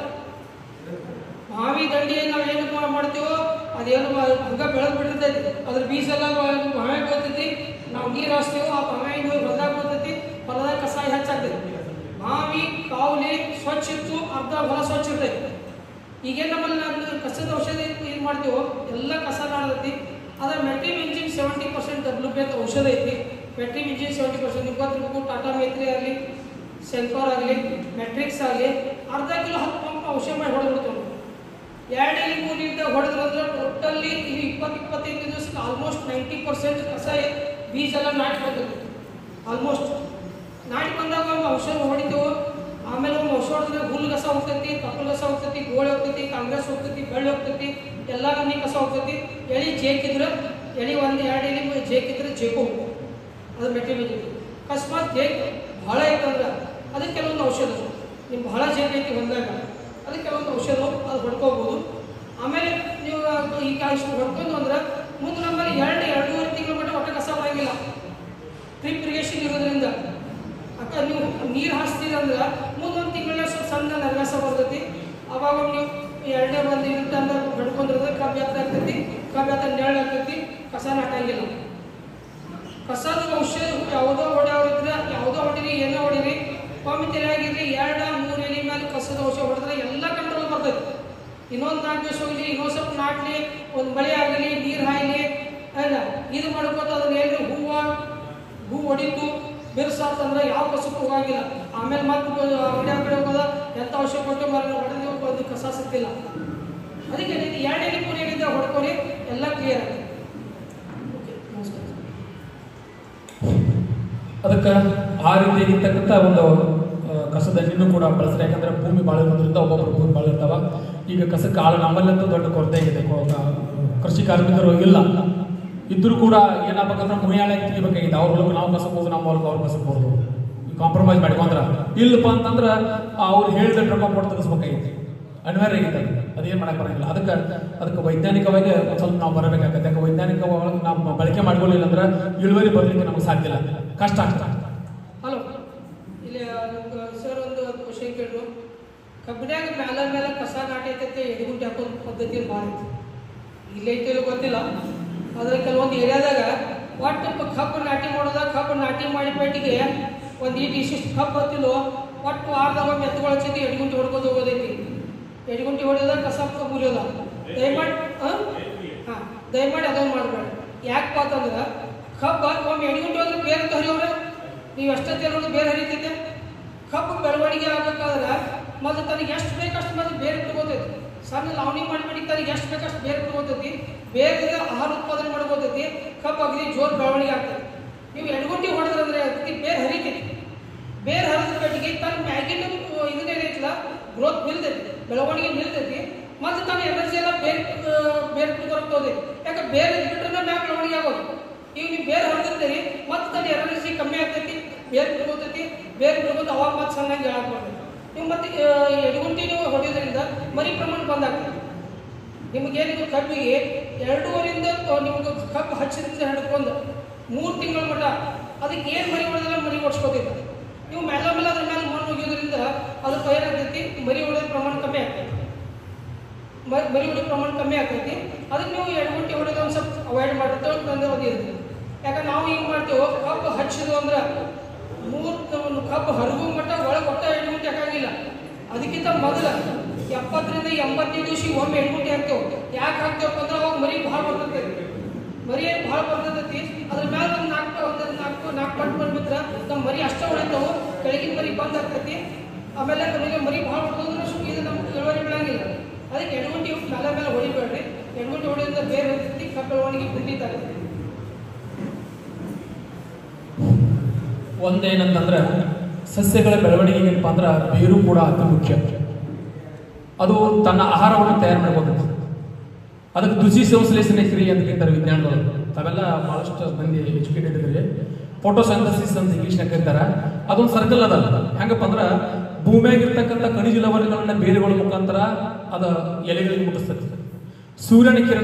ಬಾವಿ ದಂಡಿ ನಾವು ಏನು ಮಾ- ಮಾಡ್ತೀವೋ ಅದೇನು ಮಾ- ಹಂಗ ಬೆಳೆದ್ ಬಿಟ್ಟಿರ್ತೈತಿ ಅದ್ರ ಬೀಜ ಎಲ್ಲ ಬಾ- ಬಾವಿ ಬೀಳ್ತೈತಿ ನಾವು ನೀರು ಹಾಸ್ತೀವೋ ಆ ಬಾವಿ ಹೋಗಿ ಹೊಲದಾಗ ಬೀಳ್ತೈತಿ ಹೊಲದಾಗ ಕಸ ಹೆಚ್ಚಾಗ್ತೈತಿ ಬಾವಿ ಕಾವಲಿ ಸ್ವಚ್ಛ ಇತ್ತು ಅರ್ಧ ಹೊಲ ಸ್ವಚ್ಛ ಇರ್ತೈತಿ ಈಗೇನು ನಮ್ಮಲ್ಲಿ ನಾವು ಕಸದ ಔಷಧಿ ಏನು ಮಾಡ್ತೀವೋ ಎಲ್ಲ ಕಸ ನಾಡ್ತೈತಿ ಅದ್ರ ಮೆಟ್ರಿಮ್ ಇಂಜಿನ್ ಸೆವೆಂಟಿ ಪರ್ಸೆಂಟ್ ಡಬ್ಲ್ಯೂ ಪಿ ಅಂತ ಔಷಧ ಐತಿ ಮೆಟ್ರಿಮ್ ಇಂಜಿನ್ ಸೆವೆಂಟಿ ಪರ್ಸೆಂಟ್ ಇಪ್ಪತ್ತು ಟಾಟಾ ಮೇತ್ರಿ ಆಗಲಿ ಸೆನ್ಫಾರ್ ಆಗಲಿ ಮೆಟ್ರಿಕ್ಸ್ ಆಗಲಿ ಅರ್ಧ ಕಿಲೋ ಹತ್ತು ಪಂಪ್ ಔಷಧ ಮಾಡಿ ಹೊಡೆದ್ಬಿಡ್ತೇವೆ ಎರಡು ಇಲ್ಲಿ ಮೂರು ಇಂದ ಹೊಡೆದ್ರಂದ್ರೆ ಟೋಟಲ್ಲಿ ಇದು ಇಪ್ಪತ್ತು ಇಪ್ಪತ್ತೈದು ದಿವಸಕ್ಕೆ ಆಲ್ಮೋಸ್ಟ್ ನೈಂಟಿ ಪರ್ಸೆಂಟ್ ಕಸ ಬೀಜ ಎಲ್ಲ ನಾಟಿ ಬರ್ತೈತಿ ಆಲ್ಮೋಸ್ಟ್ ನಾಟಿ ಬಂದಾಗ ಒಂದು ಔಷಧ ಹೊಡಿತೇವೆ ಆಮೇಲೆ ಒಂದು ಔಷಧ ಹೊಡೆದ್ರೆ ಹುಲ್ಲು ಕಸ ಹೋಗ್ತೈತಿ ಕಪ್ಪಲು ಕಸ ಹೋಗ್ತೈತಿ ಗೋಳೆ ಹೋಗ್ತೈತಿ ಕಾಂಗ್ರೆಸ್ ಹೋಗ್ತೈತಿ ಬೆಳ್ಳಿ ಹೋಗ್ತೈತಿ ಎಲ್ಲ ನನ್ನಿ ಕಸ ಹೋಗ್ತೈತಿ ಎಳಿ ಜೇಕಿದ್ರೆ ಎಳಿ ಒಂದು ಎರಡು ಎಳಿ ಜೇಕಿದ್ರೆ ಜೇಕು ಹೋಗ್ಬೋದು ಅದು ಮೆಟ್ಟಿ ಮೇಲೆ ಅಕಸ್ಮಾತ್ ಜೇಕ್ ಭಾಳ ಐತಂದ್ರೆ ಅದಕ್ಕೆ ಕೆಲವೊಂದು ಔಷಧ ನಿಮ್ಗೆ ಭಾಳ ಜೇಕ್ ಐತಿ ಹೊಂದಾಗ ಅದಕ್ಕೆ ಕೆಲವೊಂದು ಔಷಧ ಅದು ಹೊಡ್ಕೋಬೋದು ಆಮೇಲೆ ನೀವು ಈಗ ಇಷ್ಟು ಹೊಡ್ಕೊಂಡು ಅಂದ್ರೆ ಮುಂದೆ ನಮ್ಮಲ್ಲಿ ಎರಡು ಎರಡೂವರೆ ತಿಂಗಳ ಮಟ್ಟ ಒಟ್ಟ ಕಸ ಬರಂಗಿಲ್ಲ ಡ್ರಿಪ್ ಇರಿಗೇಷನ್ ಇರೋದ್ರಿಂದ ಅಕ್ಕ ನೀವು ನೀರು ಹಾಸ್ತೀರಿ ಅಂದ್ರೆ ಮುಂದೊಂದು ತಿಂಗಳ ಸ್ವಲ್ಪ ಸಣ್ಣ ನರಗಸ ಬರ್ತೈತಿ ಅವಾಗ ನೀವು ಎರಡನೇ ಒಂದು ಇರುತ್ತೆ ಅಂದ್ರೆ ಹೊಡ್ಕೊಂಡಿರೋದ್ರೆ ಕಬ್ಬು ಎತ್ತ ಆಗ್ತೈತಿ ಕಬ್ಬು ಎತ್ತ ನೆರಳು ಆಗ್ತೈತಿ ಕಸ ನಾಟಂಗಿಲ್ಲ ಕಸದ ಔಷಧ ಯಾವುದೋ ಹೊಡೆಯೋರಿದ್ರೆ ಯಾವುದೋ ಹೊಡಿರಿ ಏನೋ ಹೊಡಿರಿ ಒಮ್ಮೆ ತಲೆಯಾಗಿರ್ರಿ ಎರಡು ಮೂರು ಎಲೆ ಮೇಲೆ ಕಸದ ಔಷಧ ಹೊಡೆದ್ರೆ ಎಲ್ಲ ಕಂಟ್ರೋಲ್ ಬರ್ತೈತಿ ಇನ್ನೊಂದು ನಾಲ್ಕು ದಿವಸ ಹೋಗಲಿ ಇನ್ನೊಂದು ಸ್ವಲ್ಪ ನಾಟ್ಲಿ ಒಂದು ಮಳೆ ಆಗಲಿ ನೀರು ಹಾಯ್ಲಿ ಅಲ್ಲ ಇದು ಮಾಡ್ಕೋತ ಅದನ್ನ ಏನ್ರಿ ಹೂವು ಹೂ ಹೊಡಿತು ಬಿರ್ಸಾತಂದ್ರೆ ಯಾವ ಕಸಕ್ಕೂ ಹೋಗಂಗಿಲ್ಲ ಆಮೇಲೆ ಮತ್ತೆ ಅಂಗಡಿ ಕಡೆ ಹೋಗೋದ ಎಂಥ ಔಷಧ ಕೊಟ್ಟು ಮರ ಹೊಡೆದು ಒಂದು ಕಸ ಸಿಕ್ತಿಲ್ಲ ಅದಕ್ಕೆ ಇದು ಎರಡು ಎಲೆ ಮೂರು ಎಲೆ ಇದ್ದಾಗ ಹೊಡ್ಕೊಳ್ಳಿ ಎಲ್ಲ ಕ್ಲಿಯರ್ ಆಗಿದೆ ಓಕೆ ನಮಸ್ಕಾರ ಅದಕ್ಕೆ ಆ ರೀತಿ ಇರ್ತಕ್ಕಂಥ ಒಂದು ಆ, ಕಸದ ಎಣ್ಣೆನೂ ಕೂಡ ಬಳಸ್ತಾರೆ ಯಾಕಂದ್ರೆ ಭೂಮಿ ಭಾಳ ಇರೋದ್ರಿಂದ ಒಬ್ಬೊಬ್ಬರು ಭೂಮಿ ಭಾಳ ಇರ್ತಾವ ಈಗ ಕಸಕ್ಕೆ ಆಳು ನಮ್ಮಲ್ಲಂತೂ ದೊಡ್ಡ ಕೊರತೆ ಆಗಿದೆ ಕೊ- ಕ- ಕೃಷಿ ಕಾರ್ಮಿಕರು ಇಲ್ಲ ಇದ್ರೂ ಕೂಡ ಏನಾಗಬೇಕಂದ್ರೆ ಮುಯಾಳೆ ತೆಗಿಬೇಕಾಗಿದೆ ಅವ್ರ ಹೊಲಕ್ಕೆ ನಾವು ಕಸಕ್ಕೆ ಹೋಗಿ ನಮ್ಮ ಹೊಲಕ್ಕೆ ಅವ್ರು ಕಸಕ್ಕೆ ಹೋದ್ರು ಕಾಂಪ್ರಮೈಸ್ ಮಾಡ್ಕೊಂಡ್ರ ಇಲ್ಲಪ್ಪ ಅಂತಂದ್ರೆ ಅವ್ರು ಹೇಳಿದ ಡ್ರಮ ಕೊಟ್ಟು ತೆಗಿಸ್ಬೇಕಾಗೈತಿ ಅನಿವಾರ್ಯ ಆಗೈತೆ ಅದು ಅದೇನು ಮಾಡಕ್ಕೆ ಬರಂಗಿಲ್ಲ ಅದಕ್ಕೆ ಅದಕ್ಕೆ ವೈಜ್ಞಾನಿಕವಾಗಿ ಒಂದು ಸ್ವಲ್ಪ ನಾವು ಬರಬೇಕಾಗತ್ತೆ ಯಾಕೆ ವೈಜ್ಞಾನಿಕವಾಗಿ ನಾವು ಬಳಕೆ ಮಾಡ್ಕೊಳ್ಳಿಲ್ಲ ಅಂದ್ರೆ ಇಳುವರಿ ಬರಲಿಕ್ಕೆ ನಮಗೆ ಸಾಧ್ಯ ಇಲ್ಲ ಕಷ್ಟ ಆಗ್ತದೆ ಹಲೋ ಇಲ್ಲಿ ಸರ್ ಒಂದು ಕ್ವಶನ್ ಕೇಳಿದ್ರು ಕಬ್ಬಿನ್ಯಾಗ ಮ್ಯಾಲ ಮೇಲೆ ಕಸ ನಾಟೈತೈತೆ ಎಡಗುಂಟಿ ಹಾಕೋದು ಪದ್ಧತಿ ಭಾಳ ಐತಿ ಇಲ್ಲೇ ಐತಿಲ್ಲ ಗೊತ್ತಿಲ್ಲ ಆದ್ರೆ ಕೆಲವೊಂದು ಏರಿಯಾದಾಗ ಒಟ್ಟು ಕಬ್ಬು ನಾಟಿ ಮಾಡೋದ ಕಬ್ಬು ನಾಟಿ ಮಾಡಿ ಪೇಟಿಗೆ ಒಂದು ಈಟ್ ಇಷ್ಟಿಷ್ಟು ಕಬ್ಬು ಹತ್ತಿಲು ಒಟ್ಟು ವಾರದಾಗ ಒಮ್ಮೆ ಎತ್ತುಗಳ ಹಚ್ಚಿದ್ದು ಎಡಗುಂಟಿ ಹೊಡ್ಕೊಂಡು ಹೋಗೋದೈತಿ ಎಡಗುಂಟಿ ಹೊಡೆಯೋದ ಕಸ ಮುರಿಯೋದ ದಯಮಾಡಿ ಹಾಂ ಹಾಂ ದಯಮಾಡಿ ಅದೊಂದು ಮಾಡಬೇಡ ಯಾಕಪ್ಪ ಅಂತಂದ್ರೆ ಕಬ್ಬ ಒಮ್ಮೆ ಎಡಗುಂಟಿ ಹೋದ್ರೆ ಬೇರೆ ಹರಿಯೋರೆ ನೀವು ಎಷ್ಟೊತ್ತೆ ಅನ್ನೋದು ಬೇರೆ ಹರಿತೈತೆ ಕಬ್ಬು ಬೆಳವಣಿಗೆ ಆಗ್ಬೇಕಾದ್ರೆ ಮೊದಲು ತನಗೆ ಎಷ್ಟು ಬೇಕಷ್ಟು ಮೊದಲು ಬೇರೆ ಬಿಟ್ಕೋತೈತಿ ಸಣ್ಣ ಲಾವಣಿ ಮಾಡಿ ಮಾಡಿ ತನಗೆ ಎಷ್ಟು ಬೇಕಷ್ಟು ಬೇರೆ ಬಿಟ್ಕೋತೈತಿ ಬೇರೆ ಆಹಾರ ಉತ್ಪಾದನೆ ಮಾಡ್ಕೋತೈತಿ ಕಬ್ಬು ಅಗದಿ ಜೋರು ಬೆಳವಣಿಗೆ ಆಗ್ತೈತಿ ನೀವು ಎಡಗುಂಟಿ ಹೊಡೆದ್ರಂದ್ರೆ ಅದಕ್ಕೆ ಬೇರೆ ಹರಿತೈತಿ ಬೇರೆ ಹರಿದ ಬೆಟ್ಟಿಗೆ ತನ್ನ ಮ್ಯಾಗಿನ ಇದನ್ನೇನೈತಿಲ್ಲ ಗ್ರೋತ್ ನಿಲ್ತೈತಿ ಬೆಳವಣಿಗೆ ನಿಲ್ತೈತಿ ಮತ್ತು ತನ್ನ ಎನರ್ಜಿ ಎಲ್ಲ ಬೇರೆ ಆ, ಬೇರೆ ಬಿಟ್ಕೊಳ್ತದೆ ಯಾಕೆ ಬೇರೆ ಬಿಟ್ರೆ ಮ್ಯಾಗ ಬೆಳವಣಿಗೆ ಆಗೋದು ಈಗ ನೀವು ಬೇರೆ ಹರಿದಿರ್ತೀರಿ ಮತ್ತು ತನ್ನ ಎನರ್ಜಿ ಕಮ್ಮಿ ಆಗ್ತೈತಿ ಬೇರೆ ಬಿಡ್ಕೋತೈತಿ ಬೇರೆ ಬಿಡ್ಬೋದು ಅವಾಗ ಮತ್ತೆ ಸಣ್ಣಗೆ ಹೇಳಕ್ ಬರ್ತೈತಿ ನೀವು ಮತ್ತೆ ಆ, ಎಡಗುಂಟಿ ನೀವು ಹೊಡೆಯೋದ್ರಿಂದ ಮರಿ ಪ್ರಮಾಣ ಬಂದಾಗ್ತದೆ ನಿಮಗೇನಿದು ಕಬ್ಬಿಗೆ ಎರಡೂವರಿಂದ ತ- ನಿಮ್ಗೆ ಕಬ್ಬು ಹಚ್ಚಿದಿಂದ ಹಿಡ್ಕೊಂಡು ಮೂರು ತಿಂಗಳ ಮಟ್ಟ ಅದಕ್ಕೆ ಏನು ಮರಿ ಹೊಡೆದ್ರೆ ಮರಿ ಓಡಿಸ್ಕೋತೈತೆ ನೀವು ಮೆಲ್ಲ ಮೆಲ್ಲ ಅದ್ರ ಮೇಲೆ ಮಣ್ಣು ಒಗೆಯೋದ್ರಿಂದ ಅದು ಏನಾಗ್ತೈತಿ ಮರಿ ಹೊಡೆದ ಪ್ರಮಾಣ ಕಮ್ಮಿ ಆಗ್ತೈತಿ ಮ- ಮರಿ ಹೊಡೆದ ಪ್ರಮಾಣ ಕಮ್ಮಿ ಆಗ್ತೈತಿ ಅದಕ್ಕೆ ನೀವು ಎಡಗುಂಟಿ ಹೊಡೆದು ಒಂದು ಸ್ವಲ್ಪ ಅವಾಯ್ಡ್ ಮಾಡಿರ್ತೇವೆ ತಂದೆ ಒಂದು ಇರುತ್ತೆ ಯಾಕಂದ್ರೆ ನಾವು ಏನು ಮಾಡ್ತೇವೆ ಕಬ್ಬು ಹಚ್ಚಿದ್ವು ಅಂದ್ರೆ ಮೂರು ಕಬ್ಬು ಹರಗು ಮಟ್ಟ ಒಳಗೆ ಒಟ್ಟ ಎಡಗುಂಟಿ ಹಾಕಂಗಿಲ್ಲ ಅದಕ್ಕಿಂತ ಮೊದಲು ಎಪ್ಪತ್ತರಿಂದ ಎಂಬತ್ತನೇ ದಿವಸ ಒಮ್ಮೆ ಹೆಣ್ಗುಟ್ಟಿ ಹಾಕ್ತೇವೆ ಯಾಕೆ ಹಾಕ್ತೇವಪ್ಪ ಅಂದ್ರೆ ಅವಾಗ ಮರಿ ಭಾಳ ಬರ್ತೈತೆ ಮರಿ ಭಾಳ ಬರ್ತೈತಿ ಅದ್ರ ಮ್ಯಾಲ ಒಂದು ನಾಲ್ಕು ಒಂದು ನಾಲ್ಕು ನಾಲ್ಕು ಪಟ್ಟು ಬಂದ್ಬಿಟ್ರೆ ನಮ್ಮ ಮರಿ ಅಷ್ಟೇ ಉಳಿತಾವು ಕೆಳಗಿನ ಮರಿ ಬಂದ್ ಆಗ್ತೈತಿ ಆಮೇಲೆ ನಮಗೆ ಮರಿ ಭಾಳ ಬರ್ತದಂದ್ರೆ ಸುಮ್ ಇದು ನಮ್ಗೆ ಇಳುವರಿ ಬೆಳಂಗಿಲ್ಲ ಅದಕ್ಕೆ ಹೆಣ್ಗುಂಟಿ ಮೇಲೆ ಮೇಲೆ ಹೊಡಿಬೇಡ್ರಿ ಹೆಣ್ಗುಂಟಿ ಹೊಡೆಯೋದ್ರಿಂದ ಬೇರೆ ಇರ್ತೈತಿ ಕಬ್ಬು ಬೆಳವಣಿಗೆ ಕುಂಠಿತಾಗುತ್ತೆ ಒಂದೇನಂತಂದ್ರೆ ಸಸ್ಯಗಳ ಬೆಳವಣಿಗೆಗೆ ಏನಪ್ಪ ಅಂದ್ರೆ ಬೇರು ಕೂಡ ಅತಿ ಮುಖ್ಯ ಅದು ತನ್ನ ಆಹಾರವನ್ನು ತಯಾರು ಮಾಡ್ಕೋಬೇಕು ಅದಕ್ಕೆ ದುಸಿ ಸಂಶ್ಲೇಷಣೆ ಕ್ರಿಯೆ ಅಂತ ಕರೀತಾರೆ ವಿಜ್ಞಾನದೊಳಗೆ ತಾವೆಲ್ಲ ಬಹಳಷ್ಟು ಮಂದಿ ಎಜುಕೇಟೆಡ್ ಇದ್ರಿ ಫೋಟೋಸೈಂಥಸಿಸ್ ಅಂತ ಇಂಗ್ಲೀಷ್ನಾಗ ಕರೀತಾರ ಅದೊಂದು ಸರ್ಕಲ್ ಅದ ಹೆಂಗಪ್ಪ ಅಂದ್ರೆ ಭೂಮಿಯಾಗ ಇರ್ತಕ್ಕಂಥ ಖನಿಜ ಲವಣಗಳನ್ನ ಬೇರುಗಳ ಮುಖಾಂತರ ಅದ ಎಲೆಗಳಿಗೆ ಮುಟ್ಟಿಸ್ತದೆ ಸೂರ್ಯನ ಕಿರಣ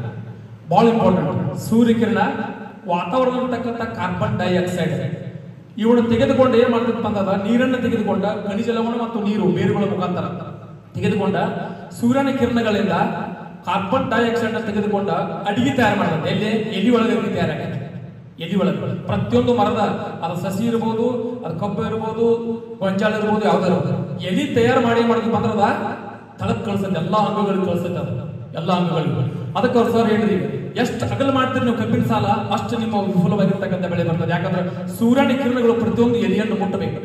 ಬಹಳ ಇಂಪಾರ್ಟೆಂಟ್ ಸೂರ್ಯ ಕಿರಣ ವಾತಾವರಣದಲ್ಲಿರ್ತಕ್ಕಂಥ ಕಾರ್ಬನ್ ಡೈಆಕ್ಸೈಡ್ ಇವನ್ನ ತೆಗೆದುಕೊಂಡು ಏನ್ ಮಾಡ್ತಪ್ಪ ಅಂತಂದ್ರೆ ನೀರನ್ನು ತೆಗೆದುಕೊಂಡ ಖನಿಜ ಲವಣ ಮತ್ತು ನೀರು ಬೇರುಗಳ ಮುಖಾಂತರ ತೆಗೆದುಕೊಂಡ ಸೂರ್ಯನ ಕಿರಣಗಳಿಂದ ಕಾರ್ಬನ್ ಡೈಆಕ್ಸೈಡ್ ತೆಗೆದುಕೊಂಡ ಅಡಿಗೆ ತಯಾರು ಮಾಡ್ತದೆ ಎಲ್ಲಿ ಎಲಿ ಒಳಗೆ ಅಡಿಗೆ ತಯಾರಾಗತ್ತೆ ಎಲಿ ಒಳಗೆ ಪ್ರತಿಯೊಂದು ಮರದ ಅದು ಸಸಿ ಇರ್ಬೋದು ಅದು ಕಬ್ಬು ಇರ್ಬೋದು ಗೊಂಜಾಳ ಇರ್ಬೋದು ಯಾವ್ದು ಇರ್ಬೋದು ಎಲಿ ತಯಾರು ಮಾಡಿ ಏನ್ ಮಾಡ್ತಪ್ಪ ಅಂದ್ರೆ ಅದ ತಳಕ್ ಕಳ್ಸತ್ತೆ ಎಲ್ಲಾ ಅಂಗಗಳಿಗೆ ಕಳ್ಸತ್ತೆ ಅದು ಎಲ್ಲಾ ಅಂಗಗಳಿಗೂ ಅದಕ್ಕೆ ಅವ್ರು ಸರ್ ಹೇಳಿದ್ರಿ ಎಷ್ಟು ಅಗಲ ಮಾಡ್ತೀರಿ ನೀವು ಕಬ್ಬಿನ ಸಾಲ ಅಷ್ಟು ನಿಮ್ಮ ವಿಫಲವಾಗಿರ್ತಕ್ಕಂಥ ಬೆಳೆ ಬರ್ತದೆ ಯಾಕಂದ್ರೆ ಸೂರ್ಯನ ಕಿರಣಗಳು ಪ್ರತಿಯೊಂದು ಎಲಿಯನ್ನು ಮುಟ್ಟಬೇಕು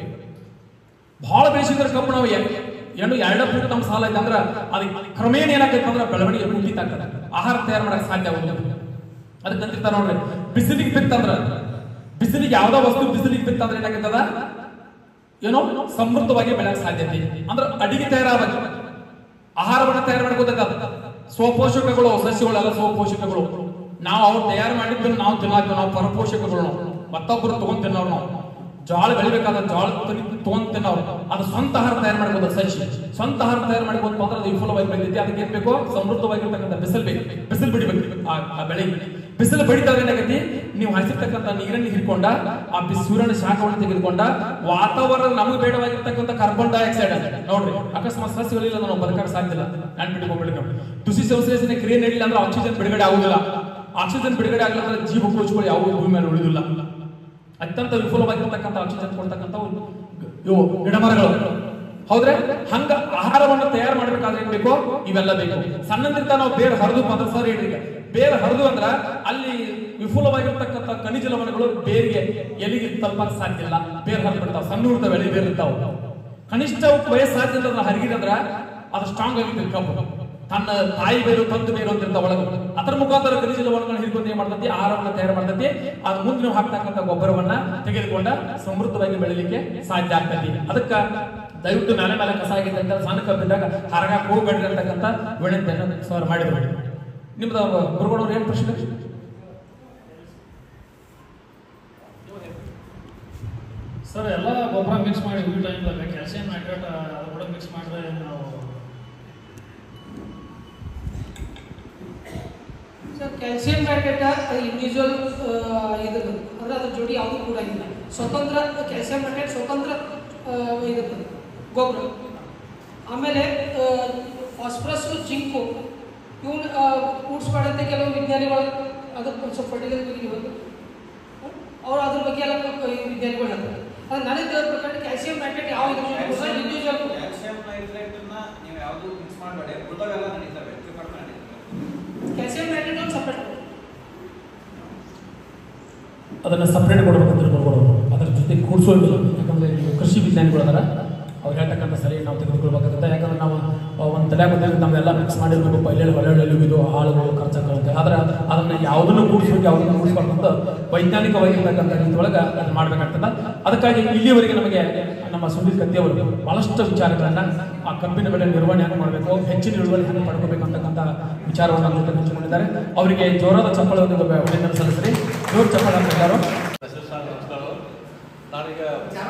ಬಹಳ ಬೆಳೆಸಿದ್ರೆ ಕಬ್ಬು ನಾವು ಎ- ಏನು ಎರಡ ಫೂಟ್ ನಮ್ಮ ಸಾಲ ಐತೆ ಅಂದ್ರೆ ಅದಕ್ಕೆ ಕ್ರಮೇಣ ಏನಾಗೈತೆ ಅಂದ್ರೆ ಬೆಳವಣಿಗೆ ಕುಂಠಿತ ಆಗ್ತದೆ ಆಹಾರ ತಯಾರು ಮಾಡಕ್ ಸಾಧ್ಯ ಆಗೋದಿಲ್ಲ ಅದಕ್ಕೆ ಅಂತಿರ್ತಾರ ನೋಡ್ರಿ ಬಿಸಿಲಿಗೆ ಬಿತ್ತಂದ್ರ ಬಿಸಿಲಿಗೆ ಯಾವ್ದೋ ವಸ್ತು ಬಿಸಿಲಿಗೆ ಬಿತ್ತಂದ್ರೆ ಏನಾಗತ್ತದ ಏನೋ ಸಮೃದ್ಧವಾಗಿ ಬೆಳೆಯಕ್ ಸಾಧ್ಯತೆ ಅಂದ್ರೆ ಅಡಿಗೆ ತಯಾರಾಗಬೇಕು ಆಹಾರವನ್ನು ತಯಾರು ಮಾಡ್ಕೋಬೇಕಾದ ಸ್ವಪೋಷಕಗಳು ಸಸ್ಯಗಳೆಲ್ಲ ಸ್ವಪೋಷಕಗಳು ನಾವು ಅವ್ರು ತಯಾರು ಮಾಡಿದ್ದು ನಾವು ತಿನ್ನೋದು ನಾವು ಪರಪೋಷಕಗಳು ನಾವು ಮತ್ತೊಬ್ಬರು ತಗೊಂಡ್ ತಿನ್ನೋರು ನಾವು ಜೋಳ ಬೆಳಿಬೇಕಾದ ಜೋಳ ತಗೊಂಡ್ ತಿನ್ನೋರು ಅದು ಸ್ವಂತ ಆಹಾರ ತಯಾರು ಮಾಡ್ಬೋದು ಸಸ್ಯ ಸ್ವಂತ ಆಹಾರ ತಯಾರು ಮಾಡ್ಬೋದು ಅಂದ್ರೆ ಅದು ವಿಫಲವಾಗಿ ಬೆಳೆದೈತಿ ಅದಕ್ಕೆ ಏನ್ ಬೇಕು ಸಮೃದ್ಧವಾಗಿರ್ತಕ್ಕಂಥ ಬಿಸಿಲು ಬೇಕು ಬಿಸಿಲು ಬಿಡಿಬೇಕು ಆ ಆ ಬೆಳೆಗೆ ಬಿಸಿಲು ಬಡಿತಾದ್ರೆ ಏನಾಗೈತಿ ನೀವು ಹಸಿರ್ತಕ್ಕಂಥ ನೀರನ್ನು ಹಿಡ್ಕೊಂಡ ಆ ಬಿಸಿ ಸೂರ್ಯನ ಶಾಖವನ್ನು ತೆಗೆದುಕೊಂಡ ವಾತಾವರಣ ನಮಗೆ ಬೇಡವಾಗಿರ್ತಕ್ಕಂಥ ಕಾರ್ಬನ್ ಡೈಆಕ್ಸೈಡ್ ನೋಡ್ರಿ ಅಕಸ್ಮಾತ್ ಸಸ್ಯಗಳಿಲ್ಲ ನಾವು ಬದುಕಕ್ಕೆ ಸಾಧ್ಯ ಇಲ್ಲ ನಾನು ಬಿಟ್ಕೊಂಡ್ಬಿಡ್ಬೇಕು ತುಸಿ ಸಂಶ್ಲೇಷಣೆ ಕ್ರಿಯೆ ನಡೀಲಿಲ್ಲ ಅಂದ್ರೆ ಆಕ್ಸಿಜನ್ ಬಿಡುಗಡೆ ಆಗುದಿಲ್ಲ ಆಕ್ಸಿಜನ್ ಬಿಡುಗಡೆ ಆಗಲ್ಲ ಅಂದ್ರೆ ಜೀವಕೋಶಗಳು ಯಾವ ಭೂಮಿ ಮೇಲೆ ಉಳಿದಿಲ್ಲ ಅತ್ಯಂತ ವಿಫಲವಾಗಿರ್ತಕ್ಕಂಥ ಆಕ್ಸಿಜನ್ ಕೊಡ್ತಕ್ಕಂಥ ಇವು ಗಿಡಮರಗಳು ಹೌದ್ರೆ ಹಂಗ ಆಹಾರವನ್ನು ತಯಾರು ಮಾಡ್ಬೇಕಾದ್ರೆ ಏನ್ ಬೇಕು ಇವೆಲ್ಲ ಬೇಕು ಸಣ್ಣದ್ರಿಂದ ನಾವು ಬೇರೆ ಹರಿದು ಅಂದ್ರೆ ಸರ್ ಹೇಳ್ರಿ ಈಗ ಬೇರೆ ಹರಿದು ಅಂದ್ರ ಅಲ್ಲಿ ವಿಫುಲವಾಗಿರ್ತಕ್ಕಂಥ ಖನಿಜ ಲವಣಗಳು ಬೇರಿಗೆ ಎಲಿಗೆ ತಲುಪಕ್ ಸಾಧ್ಯ ಇಲ್ಲ ಬೇರೆ ಹರಿದು ಬಿಡ್ತಾವ ಸಣ್ಣ ಇರ್ತಾವ ಎಲಿ ಬೇರೆ ಇರ್ತಾವ ಕನಿಷ್ಠ ವಯಸ್ಸಾದ್ರಿಂದ ಅದನ್ನ ಹರಿಗಿದೆ ಅಂದ್ರ ಅದು ಸ್ಟ್ರಾಂಗ್ ಆಗಿರ್ತದೆ ಕಬ್ಬು ತನ್ನ ತಾಯಿ ಬೇರು ತಂದು ಬೇರು ಅಂತ ಇರ್ತಾವ ಒಳಗೆ ಅದರ ಮುಖಾಂತರ ಖನಿಜ ಲವಣಗಳನ್ನ ಹಿಡ್ಕೊಂಡು ಏನ್ ಮಾಡ್ತೈತಿ ಆಹಾರವನ್ನ ತಯಾರು ಮಾಡ್ತೈತಿ ಅದು ಮುಂದೆ ನೀವು ಹಾಕ್ತಕ್ಕಂಥ ಗೊಬ್ಬರವನ್ನ ತೆಗೆದುಕೊಂಡ ಸಮೃದ್ಧವಾಗಿ ಬೆಳಿಲಿಕ್ಕೆ ಸಾಧ್ಯ ಆಗ್ತೈತಿ ಅದಕ್ಕ ದಯವಿಟ್ಟು ಮೇಲೆ ಮೇಲೆ ಕಸ ಆಗಿದೆ ಅಂತ ಸಣ್ಣ ಕಬ್ಬಿದ್ದಾಗ ಹರಗಾಕ್ ಹೋಗ್ಬೇಡ್ರಿ ಅಂತಕ್ಕಂಥ ವಿನಂತಿಯನ್ನು ಸರ್ ಮಾಡಿದ್ರು ನಿಮ್ದು ಗುರುಗಳವ್ರು ಏನ್ ಪ್ರಶ್ನೆ ಸರ್ ಎಲ್ಲ ಗೊಬ್ಬರ ಮಿಕ್ಸ್ ಮಾಡಿ ಈ ಟೈಮ್ದಾಗ ಕ್ಯಾಲ್ಸಿಯಂ ನೈಟ್ರೇಟ್ ಅದು ಕೂಡ ಮಿಕ್ಸ್ ಮಾಡಿದ್ರೆ ನಾವು ಸರ್ ಕ್ಯಾಲ್ಸಿಯಂ ನೈಟ್ರೇಟ್ ಅದು ಇಂಡಿವಿಜುವಲ್ ಇದು ಅಂದ್ರೆ ಅದ್ರ ಜೋಡಿ ಯಾವುದು ಕೂಡ ಇಲ್ಲ ಸ್ವತಂತ್ರ ಕ್ಯಾಲ್ಸಿಯಂ ನೈಟ್ರೇಟ್ ಸ್ವತಂತ್ರ ಇದು ಗೊಬ್ಬರ ಆಮೇಲೆ ಫಾಸ್ಫರಸ್ ಜಿಂಕು ಇವನ್ ಕೂಡಿಸ್ಬಾರ್ದಂತೆ ಕೆಲವು ವಿಜ್ಞಾನಿಗಳು ಅದಕ್ಕೆ ಒಂದು ಸ್ವಲ್ಪ ಫರ್ಟಿಲೈಸರ್ ಬಗ್ಗೆ ಬಂದು ಅವ್ರು ಅದ್ರ ಬಗ್ಗೆ ಎಲ್ಲ ಕ- ಈ ವಿಜ್ಞಾನಿಗಳು ಹೇಳ್ತಾರೆ ಅದು ನನಗೆ ತಿಳಿದ ಪ್ರಕಾರ ಕ್ಯಾಲ್ಸಿಯಂ ನೈಟ್ರೇಟ್ ಯಾವ ಇದು ಇಂಡಿವಿಜುವಲ್ ಕ್ಯಾಲ್ಸಿಯಂ ನೈಟ್ರೇಟನ್ನ ನೀವು ಯಾವುದು ಮಿಕ್ಸ್ ಮಾಡಬೇಡಿ ಉಳಿದವೆಲ್ಲ ನಡೀತವೆ ಹೆಚ್ಚು ಕಡಿಮೆ ನಡೀತವೆ ಕ್ಯಾಲ್ಸಿಯಂ ನೈಟ್ರೇಟ್ ಒಂದು ಸಪ್ರೇಟ್ ಅದನ್ನ ಸಪ್ರೇಟ್ ಕೊಡ್ಬೇಕಂತ ಬರ್ಬೋದು ಅದ್ರ ಜೊತೆ ಕೂಡಿಸೋದಿಲ್ಲ ಯಾಕಂದ್ರೆ ಈಗ ಕೃಷಿ ವಿಜ್ಞಾನಿಗಳು ಅದಾರ ಅವ್ರು ಹೇಳ್ತಕ್ಕಂಥ ಸರಿ ನಾವು ತೆಗೆದುಕೊಳ್ಬೇಕಾಗುತ್ತೆ ಯಾಕಂದ್ರೆ ನಾವು ಒಂದು ತಲೆ ಬಂದಾಗ ನಮ್ಮೆಲ್ಲ ಮಿಕ್ಸ್ ಮಾಡಿರ್ಬೇಕು ಪೈಲೆ ಹೊಳೆ ಇದು ಆಳುಗಳು ಖರ್ಚಾಗುತ್ತೆ ಆದ್ರೆ ಅದನ್ನ ಯಾವುದನ್ನು ಕೂಡಿಸ್ಬೇಕು ಯಾವುದನ್ನು ಕೂಡಿಸ್ಬಾರ್ದು ಅಂತ ವೈಜ್ಞಾನಿಕವಾಗಿರ್ತಕ್ಕಂಥ ರೀತಿ ಒಳಗೆ ಅದು ಮಾಡ್ಬೇಕಾಗ್ತದ ಅದಕ್ಕಾಗಿ ಇಲ್ಲಿಯವರೆಗೆ ನಮಗೆ ನಮ್ಮ ಸುನೀಲ್ ಕತ್ತಿ ಅವರು ಬಹಳಷ್ಟು ವಿಚಾರಗಳನ್ನ ಆ ಕಬ್ಬಿನ ಬೆಳೆ ನಿರ್ವಹಣೆ ಹೆಂಗೆ ಮಾಡಬೇಕು ಹೆಚ್ಚಿನ ಇಳುವರಿ ಹೆಂಗೆ ಪಡ್ಕೋಬೇಕು ಅಂತಕ್ಕಂಥ ವಿಚಾರವನ್ನು ನಮ್ಮ ಜೊತೆ ಹಂಚಿಕೊಂಡಿದ್ದಾರೆ ಅವರಿಗೆ ಜೋರಾದ ಚಪ್ಪಳವನ್ನು ಅಭಿನಂದನೆ ಸಲ್ಲಿಸ್ರಿ ಜೋರು ಚಪ್ಪಳ ಅಂತ ಎಲ್ಲರೂ ನಮಸ್ಕಾರ ನಾನೀಗ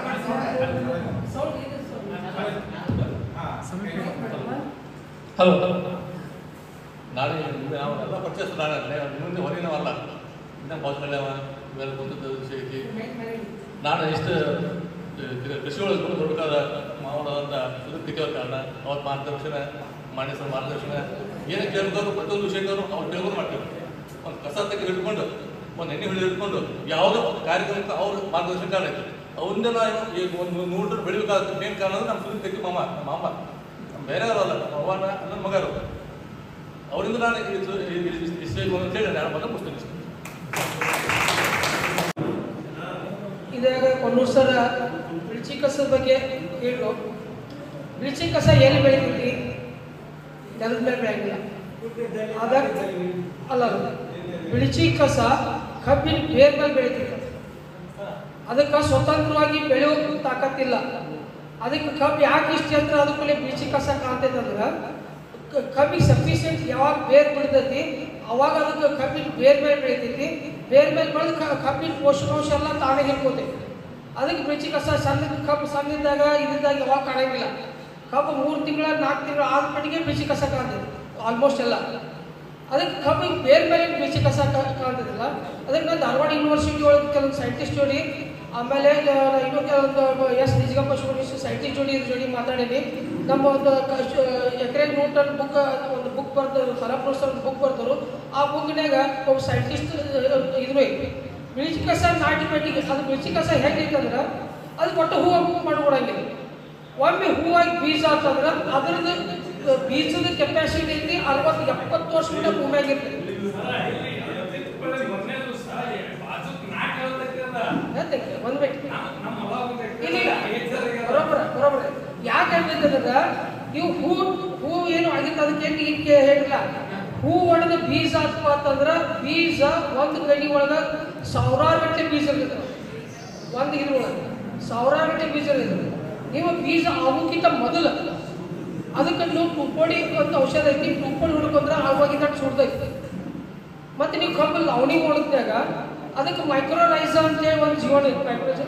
ಹಲೋ ನಾಳೆ ನಾವು ಎಲ್ಲ ಪರ್ಚೇಸ್ ನಾಳೆ ಮುಂದೆ ಹೊರಗಿನವಲ್ಲ ಇನ್ನ ಬಾಸ್ಮಲ್ಯವ ಇವೆಲ್ಲ ಬಂದದ್ದು ವಿಷಯ ಐತಿ ನಾನು ಎಷ್ಟು ಕೃಷಿ ಒಳಗೆ ಬಂದು ಬರಬೇಕಾದ ಮಾವನದಂತ ಇದು ಕಿತ್ತೇವ್ರ ಕಾರಣ ಅವ್ರ ಮಾರ್ಗದರ್ಶನ ಮಾನ್ಯಸರ ಮಾರ್ಗದರ್ಶನ ಏನೇ ಕೇಳ್ಕೊಂಡು ಪ್ರತಿಯೊಂದು ವಿಷಯಕ್ಕೂ ಅವ್ರು ಕೇಳ್ಕೊಂಡು ಮಾಡ್ತೀವಿ ಒಂದು ಕಸ ತೆಗೆ ಹಿಡ್ಕೊಂಡು ಒಂದು ಎಣ್ಣೆ ಹಿಡಿದು ಹಿಡ್ಕೊಂಡು ಯಾವುದೋ ಕಾರ್ಯಕ್ರಮಕ್ಕೆ ಅವ್ರ ಮಾರ್ಗದರ್ಶನ ಕಾರಣ ಐತಿ ಅವರಿಂದ ನಾವು ಈಗ ಒಂದು ನೂರು ಟನ್ ಬೆಳಿಬೇಕಾಗುತ್ತೆ ಮೇನ್ ಕಾರಣ ಅಂದ್ರೆ ನಮ್ಮ ಸುದ್ದಿ ತೆಗಿ ಮಾಮ ನಮ್ಮ ಮಾಮ ನಮ್ಮ ಬೇರೆಯವರಲ್ಲ ಅವ್ವನ ನನ್ನ ಮಗರು ಅವರಿಂದ ನಾನು ಇದು ಇಷ್ಟು ಅಂತ ಹೇಳಿ ನಾನು ಮೊದಲು ಪುಸ್ತಕ ಇದಾಗ ಕೊನ್ನೂರು ಸರ ಬಿಳಿಚಿ ಕಸದ ಬಗ್ಗೆ ಹೇಳು ಬಿಳಿಚಿ ಕಸ ಎಲ್ಲಿ ಬೆಳಿತೈತಿ ನೆಲದ ಮೇಲೆ ಬೆಳೆಯಂಗಿಲ್ಲ ಅದ ಅಲ್ಲ ಅಲ್ಲ. ಬಿಳಿಚಿ ಕಸ ಕಬ್ಬಿನ ಬೇರ್ ಮೇಲೆ ಬೆಳಿತೈತಿ ಅದಕ್ಕೆ ಸ್ವತಂತ್ರವಾಗಿ ಬೆಳೆಯೋ ತಾಕತ್ತಿಲ್ಲ ಅದಕ್ಕೆ ಕಬ್ಬು ಯಾಕೆ ಇಷ್ಟ ಹತ್ರ ಅದಕ್ಕೆ ಬಿಳಿಚಿ ಕಸ ಕಾಣ್ತೈತೆ ಅಂದ್ರೆ ಕ- ಕಬ್ಬಿಗೆ ಸಫಿಷಿಯೆಂಟ್ ಯಾವಾಗ ಬೇರ್ ಬಿಡ್ತೈತಿ ಅವಾಗ ಅದಕ್ಕೆ ಕಬ್ಬಿನ ಬೇರ್ ಮೇಲೆ ಬೆಳಿತೈತಿ ಬೇರ್ ಮೇಲೆ ಬೆಳೆದು ಕಬ್ಬಿನ ಪೋಷಕಾಂಶ ಎಲ್ಲ ತಾನೇ ಹಿಡ್ಕೋತೈತಿ ಅದಕ್ಕೆ ಬಿಳಿಚಿ ಕಸ ಸಣ್ಣ ಕಬ್ಬು ಸಣ್ಣದಾಗ ಇದ್ದಾಗ ಯಾವಾಗ ಕಾಣಂಗಿಲ್ಲ ಕಬ್ಬು ಮೂರು ತಿಂಗಳ ನಾಲ್ಕು ತಿಂಗಳ ಆದ ಮಟ್ಟಿಗೆ ಬಿಳಿಚಿ ಕಸ ಕಾಣ್ತೈತಿ ಆಲ್ಮೋಸ್ಟ್ ಎಲ್ಲ ಅದಕ್ಕೆ ಕಬ್ಬಿಗೆ ಬೇರೆ ಬೇರೆ ಬಿಳಿಚಿ ಕಸ ಕಾ- ಕಾಣ್ತದಿಲ್ಲ ಅದಕ್ಕೆ ನಾನು ಧಾರವಾಡ ಯೂನಿವರ್ಸಿಟಿ ಒಳಗೆ ಕೆಲವೊಂದು ಸೈಂಟಿಸ್ಟ್ ಜೋಡಿ ಆಮೇಲೆ ಆ, ಇನ್ನೂ ಕೆಲವೊಂದು ಎಸ್ ನಿಜಗಪ್ಪ ಶಿವಣಿ ಸೈಂಟಿಸ್ಟ್ ಜೋಡಿ ಇದ್ರ ಜೋಡಿ ಮಾತಾಡೀನಿ ನಮ್ಮ ಒಂದು ಎಕರೆ ನ್ಯೂಟನ್ ಬುಕ್ ಒಂದು ಬುಕ್ ಬರ್ತಾರೆ ಫಲಪ್ರೋಸ್ ಒಂದು ಬುಕ್ ಬರ್ತಾರೆ ಆ ಬುಕ್ನಾಗ ಒಬ್ಬ ಸೈಂಟಿಸ್ಟ್ ಇದ್ರು ಬಿಳಿಚಿ ಕಸ ನಾಟಿ ಮಟ್ಟಿಗೆ ಅದು ಬಿಳಿಚಿ ಕಸ ಹೆಂಗೈತಂದ್ರೆ ಅದು ಒಟ್ಟು ಹೂವು ಮಾಡ್ಕೊಡಂಗಿಲ್ಲ ಒಮ್ಮೆ ಹೂವಾಗಿ ಬೀಜ ಅಂತಂದ್ರೆ ಅದರದ್ದು ಬೀಜದ ಕೆಪಾಸಿಟಿ ಐತಿ ಅರವತ್ತು ಎಪ್ಪತ್ತು ವರ್ಷ ಕೂಡ ಭೂಮಿಯಾಗಿರ್ತೈತಿ ಮೊದಲನೇ ದಿವಸ ಬಾಜುಕ್ ನಾಲ್ಕು ಹೇಳ್ತೈತಿರಲ್ಲ ಹೇಳ್ತೈತಿ ಒಂದ್ ಬೇಕು ನಮ್ಮ ಹೊಲ ಒಂದು ಇಲ್ಲ ಇಲ್ಲ ಬರೋಬರ ಬರೋಬರ ಯಾಕೆ ಹೇಳ್ಬೇಕಂದ್ರೆ ನೀವು ಹೂ ಹೂ ಏನು ಆಗಿತ್ತು ಅದಕ್ಕೆ ನೀಕೆ ಹೇಳಿಲ್ಲ ಹೂ ಒಡೆದ ಬೀಜ ಆತ್ಮ ಅಂತಂದ್ರೆ ಬೀಜ ಒಂದು ಗಡಿ ಒಳಗೆ ಸಾವಿರಾರು ಗಂಟೆ ಬೀಜ ಇರ್ತದೆ ಒಂದು ಇದ್ರೊಳಗೆ ಸಾವಿರಾರು ಗಂಟೆ ಬೀಜ ಇರ್ತದೆ ನೀವು ಬೀಜ ಆಗೋಕ್ಕಿಂತ ಮೊದಲು ಅದಕ್ಕೆ ನೀವು ತುಪ್ಪೊಡಿ ಅಂತ ಔಷಧ ಐತಿ ತುಪ್ಪೊಡಿ ಹುಡ್ಕೊಂಡ್ರೆ ಆವಾಗಿದ್ದ ಸುಡ್ದೈತಿ ಮತ್ತೆ ನೀವು ಕಬ್ಬು ಲವಣಿ ಒಣಗಿದಾಗ ಅದಕ್ಕೆ ಮೈಕ್ರೋರೈಸ ಅಂತೇಳಿ ಒಂದು ಜೀವನ ಐತಿ ಮೈಕ್ರೋರೈಸ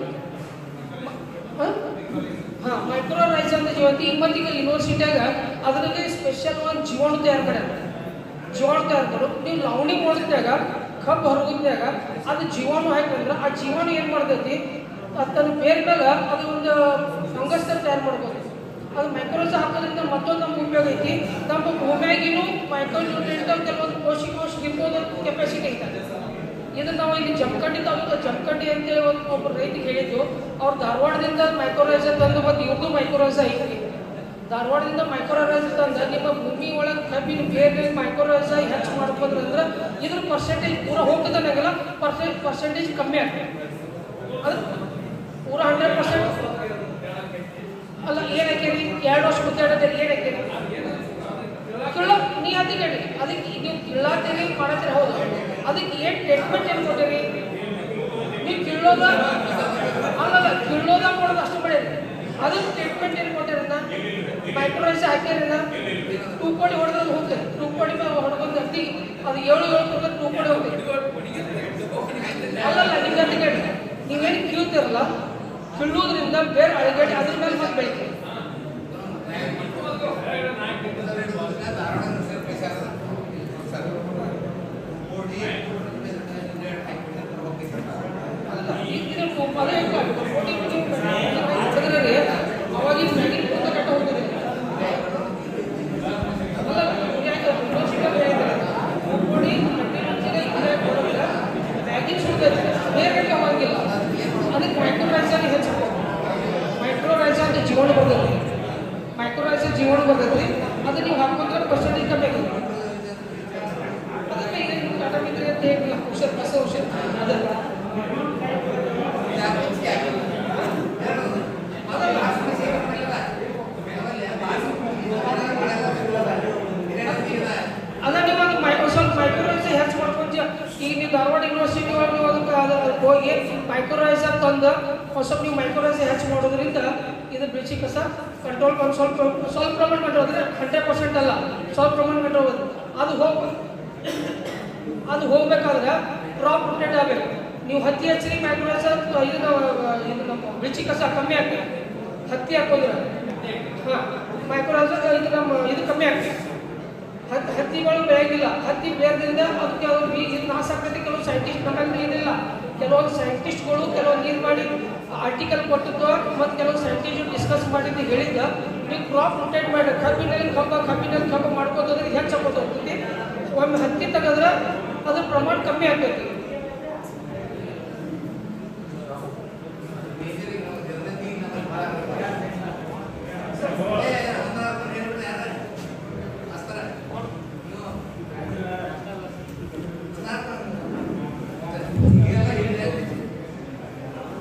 ಹಾಂ ಮೈಕ್ರೋರೈಸ ಅಂತ ಜೀವನ ಈಗ ಮತ್ತೆ ಈಗ ಯೂನಿವರ್ಸಿಟಿಯಾಗ ಅದ್ರಲ್ಲಿ ಸ್ಪೆಷಲ್ ಒಂದು ಜೀವಾಣು ತಯಾರು ಮಾಡ್ಯಾರ ಜೀವಾಣು ತಯಾರು ಮಾಡು ನೀವು ಲವಣಿ ಒಣಗಿದಾಗ ಕಬ್ಬು ಹೊರಗಿದ್ದಾಗ ಅದು ಜೀವಾಣು ಹಾಕಂದ್ರೆ ಆ ಜೀವಾಣು ಏನು ಮಾಡ್ತೈತಿ ಅದು ತನ್ನ ಬೇರೆ ಮೇಲೆ ಅದು ಒಂದು ಫಂಗಸ್ ತಯಾರು ಮಾಡ್ಬೋದು ಅದು ಮೈಕ್ರೋಸ್ ಹಾಕೋದ್ರಿಂದ ಮತ್ತೊಂದು ನಮ್ಗೆ ಉಪಯೋಗ ಐತಿ ನಮ್ಮ ಭೂಮಿಯಾಗಿನೂ ಮೈಕ್ರೋನ್ಯೂಟ್ರಿಯೆಂಟ್ ಕೆಲವೊಂದು ಪೋಷಕಾಂಶ ಇರ್ಬೋದು ಕೆಪಾಸಿಟಿ ಐತೆ ಇದು ನಾವು ಇಲ್ಲಿ ಜಮಖಂಡಿ ತಾಲೂಕು ಜಮಖಂಡಿ ಅಂತೇಳಿ ಒಂದು ಒಬ್ಬರು ರೈತಿಗೆ ಹೇಳಿದ್ದು ಅವ್ರು ಧಾರವಾಡದಿಂದ ಮೈಕ್ರೋರೈಸ ತಂದು ಮತ್ತು ಇವ್ರದ್ದು ಮೈಕ್ರೋರೈಸ ಐತಿ ಧಾರವಾಡದಿಂದ ಮೈಕ್ರೋರೈಸ ತಂದು ನಿಮ್ಮ ಭೂಮಿ ಒಳಗೆ ಕಬ್ಬಿನ ಬೇರೆ ಮೈಕ್ರೋರೈಸ ಹೆಚ್ಚು ಮಾಡ್ಕೊಂಡ್ರೆ ಅಂದ್ರೆ ಇದ್ರ ಪರ್ಸೆಂಟೇಜ್ ಪೂರ ಹೋಗ್ತದನ್ನಾಗಲ್ಲ ಪರ್ಸೆಂಟ್ ಪರ್ಸೆಂಟೇಜ್ ಕಮ್ಮಿ ಆಗ್ತದೆ ಅದು ಪೂರ ಹಂಡ್ರೆಡ್ ಪರ್ಸೆಂಟ್ ಅಲ್ಲ ಏನ್ ಹಾಕೇರಿ ಎರಡು ವರ್ಷ ಮುದ್ದಾಡೋದ್ರಿ ಏನ್ ಹಾಕೇರಿ ಕಿಳ್ಳ ನೀ ಅದಕ್ಕೆ ಹೇಳಿ ಅದಕ್ಕೆ ನೀವು ಕಿಳ್ಳಾತೀರಿ ಮಾಡತ್ತೀರಿ ಹೌದು ಅದಕ್ಕೆ ಏನ್ ಟ್ರೀಟ್ಮೆಂಟ್ ಏನು ಕೊಟ್ಟಿರಿ ನೀವು ಕಿಳ್ಳೋದ ಅಲ್ಲಲ್ಲ ಕಿಳ್ಳೋದ ಮಾಡೋದು ಅಷ್ಟು ಬೆಳೆಯಿರಿ ಅದಕ್ಕೆ ಟ್ರೀಟ್ಮೆಂಟ್ ಏನು ಕೊಟ್ಟಿರನ್ನ ಮೈಕ್ರೋರೈಸ್ ಹಾಕಿರನ್ನ ಟೂ ಕೋಡಿ ಹೊಡೆದ್ರೆ ಹೋಗ್ತದೆ ಟೂ ಕೋಡಿ ಮೇಲೆ ಹೊಡ್ಕೊಂಡು ಅಟ್ಟಿ ಅದು ಏಳು ಏಳು ಕೊಡ್ಬೇಕು ಟೂ ಕೋಡಿ ಹೋಗ್ತದೆ ಅಲ್ಲಲ್ಲ ನಿಮ್ಗೆ ಅದಕ್ಕೆ ಹೇಳಿ ನೀವೇನು ಕೀಳ್ತಿರಲ್ಲ ಕಿಳ್ಳೋದ್ರಿಂದ ಬೇರೆ ಅಳಗಡೆ ಅದ್ರ ಮೇಲೆ ಮತ್ತೆ ಬೆಳಿತೀರಿ ಅಲ್ಲ, ಈ- ಇದು ಟೂ- ಅದೇ ಈಗ ಕೋಟಿ ಕೋಟಿ ಹೊಡೆದ್ರೆ ಅವಾಗಿನ ಮ್ಯಾಗಿನ ಕೂತ ಕಟ್ಟ ಹೋಗ್ತದೆ ಅಲ್ಲ, ಯಾಕೆ ಯೂನಿವರ್ಸಿಟಿಯಲ್ಲಿ ಹೇಳಿದ್ದಾರೆ, ಟೂ ಕೋಟಿ ಹಂಡ್ರೆಡ್ ಮಂದಿಗೆ ಇಲ್ಲೇ ಕೊಡೋದಿಲ್ಲ, ಮ್ಯಾಗಿನ ಸುಡ್ತೈತೆ, ಬೇರೆ ಅವಾಗಿಲ್ಲ ಅದಕ್ಕೆ ಮೈಕ್ರೋರೈಸರ್ ಹೆಚ್ಚು ಮೈಕ್ರೋರೈಸರ್ ಅಂತ ಜೀವಾಣು ಬರ್ತೈತಿ ಮೈಕ್ರೋರೈಸರ್ ಜೀವಾಣು ಬರ್ತೈತಿ ಅದು ನೀವು ಹಾಕೊಂಡ್ರೆ ಪರ್ಸೆಂಟೇಜ್ ಕಮ್ಮಿ ಆಗುತ್ತೆ ಅದಕ್ಕೆ ಈಗ ನೀವು ಟಾಟಾ ಮಿತ್ರ ಅಂತ ಹೇಳಿಲ್ಲ ಔಷಧ ಹೊಸ ಔಷಧ ಅದಲ್ಲ ಅದ ನೀವು ಅದು ಮೈ ಸ್ವಲ್ಪ ಮೈಕ್ರೋರೈಸ್ ಹೆಚ್ಚು ಮಾಡ್ಕೊಂತ ಈಗ ನೀವು ಧಾರವಾಡ ಯೂನಿವರ್ಸಿಟಿ ಒಳಗೆ ನೀವು ಅದಕ್ಕೆ ಅದಕ್ಕೆ ಹೋಗಿ ಮೈಕ್ರೋರೈಸರ್ ತಂದು ಒಂದು ಸ್ವಲ್ಪ ನೀವು ಮೈಕ್ರೋರೈಸ್ ಹೆಚ್ಚು ಮಾಡೋದ್ರಿಂದ ಇದು ಬಿಳಿಸಿ ಕಸ ಕಂಟ್ರೋಲ್ ಒಂದು ಸ್ವಲ್ಪ ಸ್ವಲ್ಪ ಪ್ರಮಾಣ ಕಂಟ್ರೋಲ್ ಅಂದರೆ ಹಂಡ್ರೆಡ್ ಪರ್ಸೆಂಟ್ ಅಲ್ಲ ಸ್ವಲ್ಪ ಪ್ರಮಾಣ ಕಂಟ್ರೋಲ್ ಅದು ಹೋಗ್ ಅದು ಹೋಗ್ಬೇಕಾದ್ರೆ ಕ್ರಾಪ್ ರೊಟೇಟ್ ಆಗಬೇಕು ನೀವು ಹತ್ತಿ ಹಚ್ಚಿರಿ ಮೈಕ್ರೋರೈಸರ್ ಇದು ನಾವು- ಇದು ನಮ್ಮ ಬಿಳಿಸಿ ಕಸ ಕಮ್ಮಿ ಆಗ್ತದೆ ಹತ್ತಿ ಹಾಕೋದ್ರೆ ಹಾಂ ಮೈಕ್ರೋರೈಸರ್ ಇದು ನಮ್ಮ ಇದು ಕಮ್ಮಿ ಆಗ್ತದೆ ಹತ್ತಿ ಹತ್ತಿಗಳು ಬೆಳೆಯಂಗಿಲ್ಲ ಹತ್ತಿ ಬೇರ್ದಿಂದ ಅದಕ್ಕೆ ಅವ್ರು ಬೀಜ ಇದು ನಾಶ ಆಗ್ತೈತಿ ಕೆಲವು ಸೈಂಟಿಸ್ಟ್ ನಮಗೆ ಏನಿಲ್ಲ ಕೆಲವೊಂದು ಸೈಂಟಿಸ್ಟ್ಗಳು ಕೆಲವೊಂದು ಇದು ಮಾಡಿ ಆರ್ಟಿಕಲ್ ಕೊಟ್ಟಿದ್ದು ಮತ್ತು ಕೆಲವು ಸೈಂಟಿಸ್ಟ್ ಡಿಸ್ಕಸ್ ಮಾಡಿದ್ದು ಹೇಳಿದ್ದ ನೀವು ಕ್ರಾಪ್ ರೊಟೇಟ್ ಮಾಡಿ ಕಬ್ಬಿನಲ್ಲಿ ಕಬ್ಬ ಕಬ್ಬಿನಲ್ಲಿ ಕಬ್ಬ ಮಾಡ್ಕೋದ್ರೆ ಹೆಚ್ಚು ಹಾಕೋದು ಹೋಗ್ತೈತಿ ಒಮ್ಮೆ ಹತ್ತಿ ತೆಗೆದ್ರೆ ಅದ್ರ ಪ್ರಮಾಣ ಕಮ್ಮಿ ಆಗ್ತೈತಿ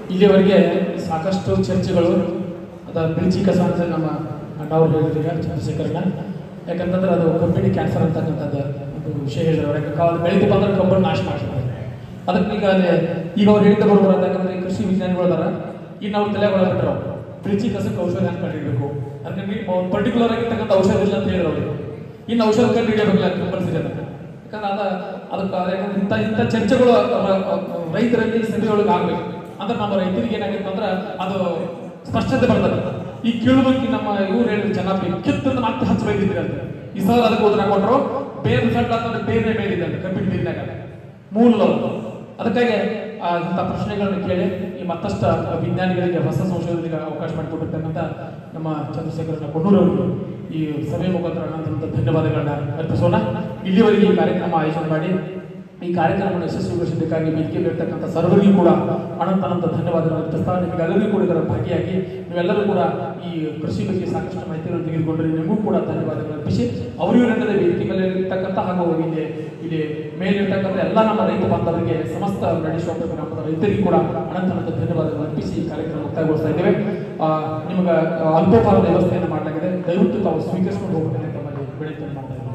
ಇಲ್ಲಿಯವರೆಗೆ ಸಾಕಷ್ಟು ಚರ್ಚೆಗಳು ಅದ ಬಿಳಿಚಿ ಕಸ ಅಂತ ನಮ್ಮ ಅಣ್ಣವ್ರು ಹೇಳಿದ್ರು ಈಗ ಚಂದ್ರಶೇಖರಣ್ಣ ಯಾಕಂತಂದ್ರೆ ಅದು ಕಬ್ಬಿಣಿ ಕ್ಯಾನ್ಸರ್ ಅಂತಕ್ಕಂಥದ್ದು ಒಂದು ವಿಷಯ ಹೇಳಿದ್ರು ಯಾಕಂದ್ರೆ ಅದು ಬೆಳಗ್ಗೆ ಬಂದ್ರೆ ಕಬ್ಬನ್ನು ನಾಶ ಮಾಡ್ತಾರೆ ಅದಕ್ಕೆ ಈಗ ಅದೇ ಈಗ ಅವ್ರು ಹೇಳ್ತಾ ಬರ್ಬೋದು ಯಾಕಂದ್ರೆ ಈ ಕೃಷಿ ವಿಜ್ಞಾನಿಗಳು ಅದಾರ ಇನ್ನು ಅವ್ರು ತಲೆ ಒಳಗಿಟ್ರು ಬಿಳಿಚಿ ಕಸಕ್ಕೆ ಔಷಧ ಹೆಂಗೆ ಕಂಡುಹಿಡಬೇಕು ಅದಕ್ಕೆ ನೀವು ಪರ್ಟಿಕ್ಯುಲರ್ ಆಗಿರ್ತಕ್ಕಂಥ ಔಷಧ ಇಲ್ಲ ಅಂತ ಹೇಳಿದ್ರು ಅವ್ರಿಗೆ ಇನ್ನು ಔಷಧ ಕಂಡು ಹಿಡಿಯಬೇಕಿಲ್ಲ ಕಂಪಲ್ಸರಿ ಅದಕ್ಕೆ ಯಾಕಂದ್ರೆ ಅದ ಅದಕ್ಕೆ ಅದ ಯಾಕಂದ್ರೆ ಇಂಥ ಇಂಥ ಚರ್ಚೆಗಳು ರ- ರೈತರಲ್ಲಿ ಸಭೆಯೊಳಗೆ ಆಗ್ಬೇಕು ಅಂದ್ರೆ ನಮ್ಮ ರೈತರಿಗೆ ಏನಾಗಿತ್ತು ಅಂದ್ರೆ ಅದು ಸ್ಪಷ್ಟತೆ ಬರ್ತದೆ ಈ ಕೇಳುವುದಕ್ಕೆ ನಮ್ಮ ಇವ್ರು ಹೇಳಿದ್ರು ಚೆನ್ನಾಗಿ ಕಿತ್ತಂತ ಮತ್ತೆ ಹಚ್ಚ ಬೈದಿದ್ರಿ ಅಂತ ಈ ಸರ್ ಅದಕ್ಕೆ ಉತ್ತರ ಕೊಟ್ಟರು ಬೇರೆ ರಿಸಲ್ಟ್ ಅಂತಂದ್ರೆ ಬೇರೆ ಬೇರಿದೆ ಅಂತ ಕಬ್ಬಿಣ ನೀರಿನಾಗ ಮೂಲ ಅದಕ್ಕಾಗಿ ಆ, ಇಂಥ ಪ್ರಶ್ನೆಗಳನ್ನು ಕೇಳಿ ಈ ಮತ್ತಷ್ಟು ವಿಜ್ಞಾನಿಗಳಿಗೆ ಹೊಸ ಸಂಶೋಧನೆಗೆ ಅವಕಾಶ ಮಾಡಿಕೊಟ್ಟಿರ್ತಕ್ಕಂಥ ನಮ್ಮ ಚಂದ್ರಶೇಖರ ಕೊಣ್ಣೂರವರಿಗೆ ಈ ಸಭೆ ಮುಖಾಂತರ ಅನಂತ ಧನ್ಯವಾದಗಳನ್ನ ಅರ್ಪಿಸೋಣ ಇಲ್ಲಿವರೆಗೆ ಈ ಕಾರ್ಯಕ್ರಮ ಆಯೋಜನೆ ಮಾಡಿ ಈ ಕಾರ್ಯಕ್ರಮವನ್ನು ಯಶಸ್ವಿಗೊಳಿಸಬೇಕಾಗಿ ವೇದಿಕೆ ಇರ್ತಕ್ಕಂಥ ಸರ್ವರಿಗೂ ಕೂಡ ಅನಂತ ಅನಂತ ಧನ್ಯವಾದಗಳು ಅರ್ಪಿಸ್ತಾ ನಿಮಗೆಲ್ಲರಿಗೂ ಕೂಡ ಇದರ ಭಾಗಿಯಾಗಿ ನೀವೆಲ್ಲರೂ ಕೂಡ ಈ ಕೃಷಿ ಬಗ್ಗೆ ಸಾಕಷ್ಟು ಮಾಹಿತಿಗಳನ್ನು ತೆಗೆದುಕೊಂಡ್ರೆ ನಿಮಗೂ ಕೂಡ ಧನ್ಯವಾದಗಳು ಅರ್ಪಿಸಿ ಅವರಿಗೂ ನಡೆದ ವೇದಿಕೆ ಮೇಲೆ ಇರ್ತಕ್ಕಂಥ ಹಾಗೂ ಇಲ್ಲಿ ಇಲ್ಲಿ ಮೇಲಿರ್ತಕ್ಕಂಥ ಎಲ್ಲ ನಮ್ಮ ರೈತ ಬಾಂಧವರಿಗೆ ಸಮಸ್ತ ನಡೆಸುವ ಗ್ರಾಮದ ರೈತರಿಗೂ ಕೂಡ ಅನಂತ ಅನಂತ ಧನ್ಯವಾದಗಳು ಅರ್ಪಿಸಿ ಈ ಕಾರ್ಯಕ್ರಮ ಮುಕ್ತಾಯಗೊಳಿಸ್ತಾ ಇದ್ದೇವೆ ಆ, ನಿಮಗೆ ಅಲ್ಪೋಪಾರದ ವ್ಯವಸ್ಥೆಯನ್ನು ಮಾಡಲಾಗಿದೆ ದಯವಿಟ್ಟು ತಾವು ಸ್ವೀಕರಿಸಿಕೊಂಡು ಹೋಗಬೇಕಂತ ತಮ್ಮಲ್ಲಿ ವಿನಂತಿಯನ್ನು ಮಾಡ್ತಾ ಇದ್ದೇವೆ